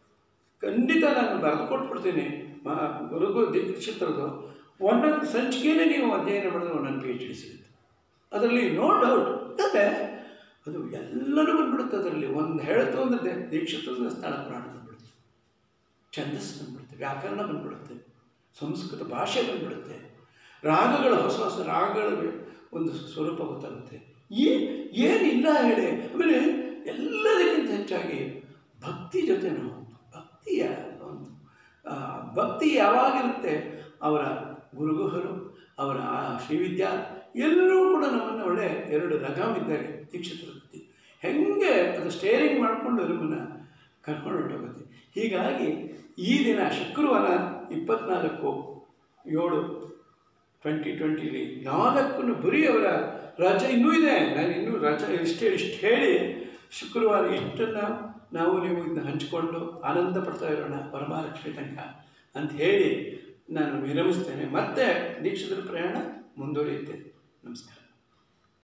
ಖಂಡಿತ ನಾನು ಬರೆದು ಕೊಟ್ಬಿಡ್ತೀನಿ ಮ- ಗುರುಗು ದೀಕ್ಷಿತ್ರದ್ದು ಒಂದೊಂದು ಸಂಚಿಕೆನೇ ನೀವು ಅಧ್ಯಯನ ಮಾಡಿದ್ರೆ ಒಂದೊಂದು ಪಿ ಎಚ್ ಡಿ ಸಿಗುತ್ತೆ ಅದರಲ್ಲಿ ನೋ ಡೌಟ್ ಮತ್ತೆ ಅದು ಎಲ್ಲರೂ ಬಂದ್ಬಿಡುತ್ತೆ ಅದರಲ್ಲಿ ಒಂದು ಹೇಳ್ತು ಅಂದರೆ ದೇ- ದೀಕ್ಷಿತ್ರದ ಸ್ಥಳ ಪುರಾಣ ಬಂದ್ಬಿಡುತ್ತೆ ಛಂದಸ್ಸು ಬಂದ್ಬಿಡುತ್ತೆ ವ್ಯಾಕರಣ ಬಂದ್ಬಿಡುತ್ತೆ ಸಂಸ್ಕೃತ ಭಾಷೆ ಬಂದ್ಬಿಡುತ್ತೆ ರಾಗಗಳ ಹೊಸ ಹೊಸ ರಾಗಗಳ ಒಂದು ಸ್ವರೂಪ ಗೊತ್ತಾಗುತ್ತೆ ಏ ಏನಿಲ್ಲ ಹೇಳಿ ಆಮೇಲೆ ಎಲ್ಲದಕ್ಕಿಂತ ಹೆಚ್ಚಾಗಿ ಭಕ್ತಿ ಜೊತೆ ನಾವು ಭಕ್ತಿಯ ಒಂದು ಆ, ಭಕ್ತಿ ಯಾವಾಗಿರುತ್ತೆ ಅವರ ಗುರುಗುಹರು ಅವರ ಆ ಶ್ರೀವಿದ್ಯಾ ಎಲ್ಲರೂ ಕೂಡ ನಮ್ಮನ್ನು ಒಳ್ಳೆ ಎರಡು ಲಗಾಮ್ ಇದ್ದಾಗೆ ದೀಕ್ಷಿತರ ಭಕ್ತಿ ಹೆಂಗೆ ಅದು ಸ್ಟೇರಿಂಗ್ ಮಾಡಿಕೊಂಡು ನಮ್ಮನ್ನು ಕರ್ಕೊಂಡು ಹೊರಟೋಗುತ್ತೆ ಹೀಗಾಗಿ ಈ ದಿನ ಶುಕ್ರವಾರ ಇಪ್ಪತ್ನಾಲ್ಕು ಏಳು ಟ್ವೆಂಟಿ ಟ್ವೆಂಟಿಲಿ ನಾಲ್ಕನ್ನು ಬರೀ ಅವರ ರಜೆ ಇನ್ನೂ ಇದೆ ನಾನು ಇನ್ನೂ ರಜೆ ಇಷ್ಟೇ ಇಷ್ಟು ಹೇಳಿ ಶುಕ್ರವಾರ ಇಷ್ಟನ್ನು ನಾವು ನೀವು ಇದನ್ನ ಹಂಚಿಕೊಂಡು ಆನಂದ ಪಡ್ತಾ ಇರೋಣ ಪರಮಲಕ್ಷ್ಮಿ ತನಕ ಅಂತ ಹೇಳಿ ನಾನು ವಿರಮಿಸ್ತೇನೆ ಮತ್ತೆ ದೀಕ್ಷಿತರ ಪ್ರಯಾಣ ಮುಂದುವರಿಯುತ್ತೆ ನಮಸ್ಕಾರ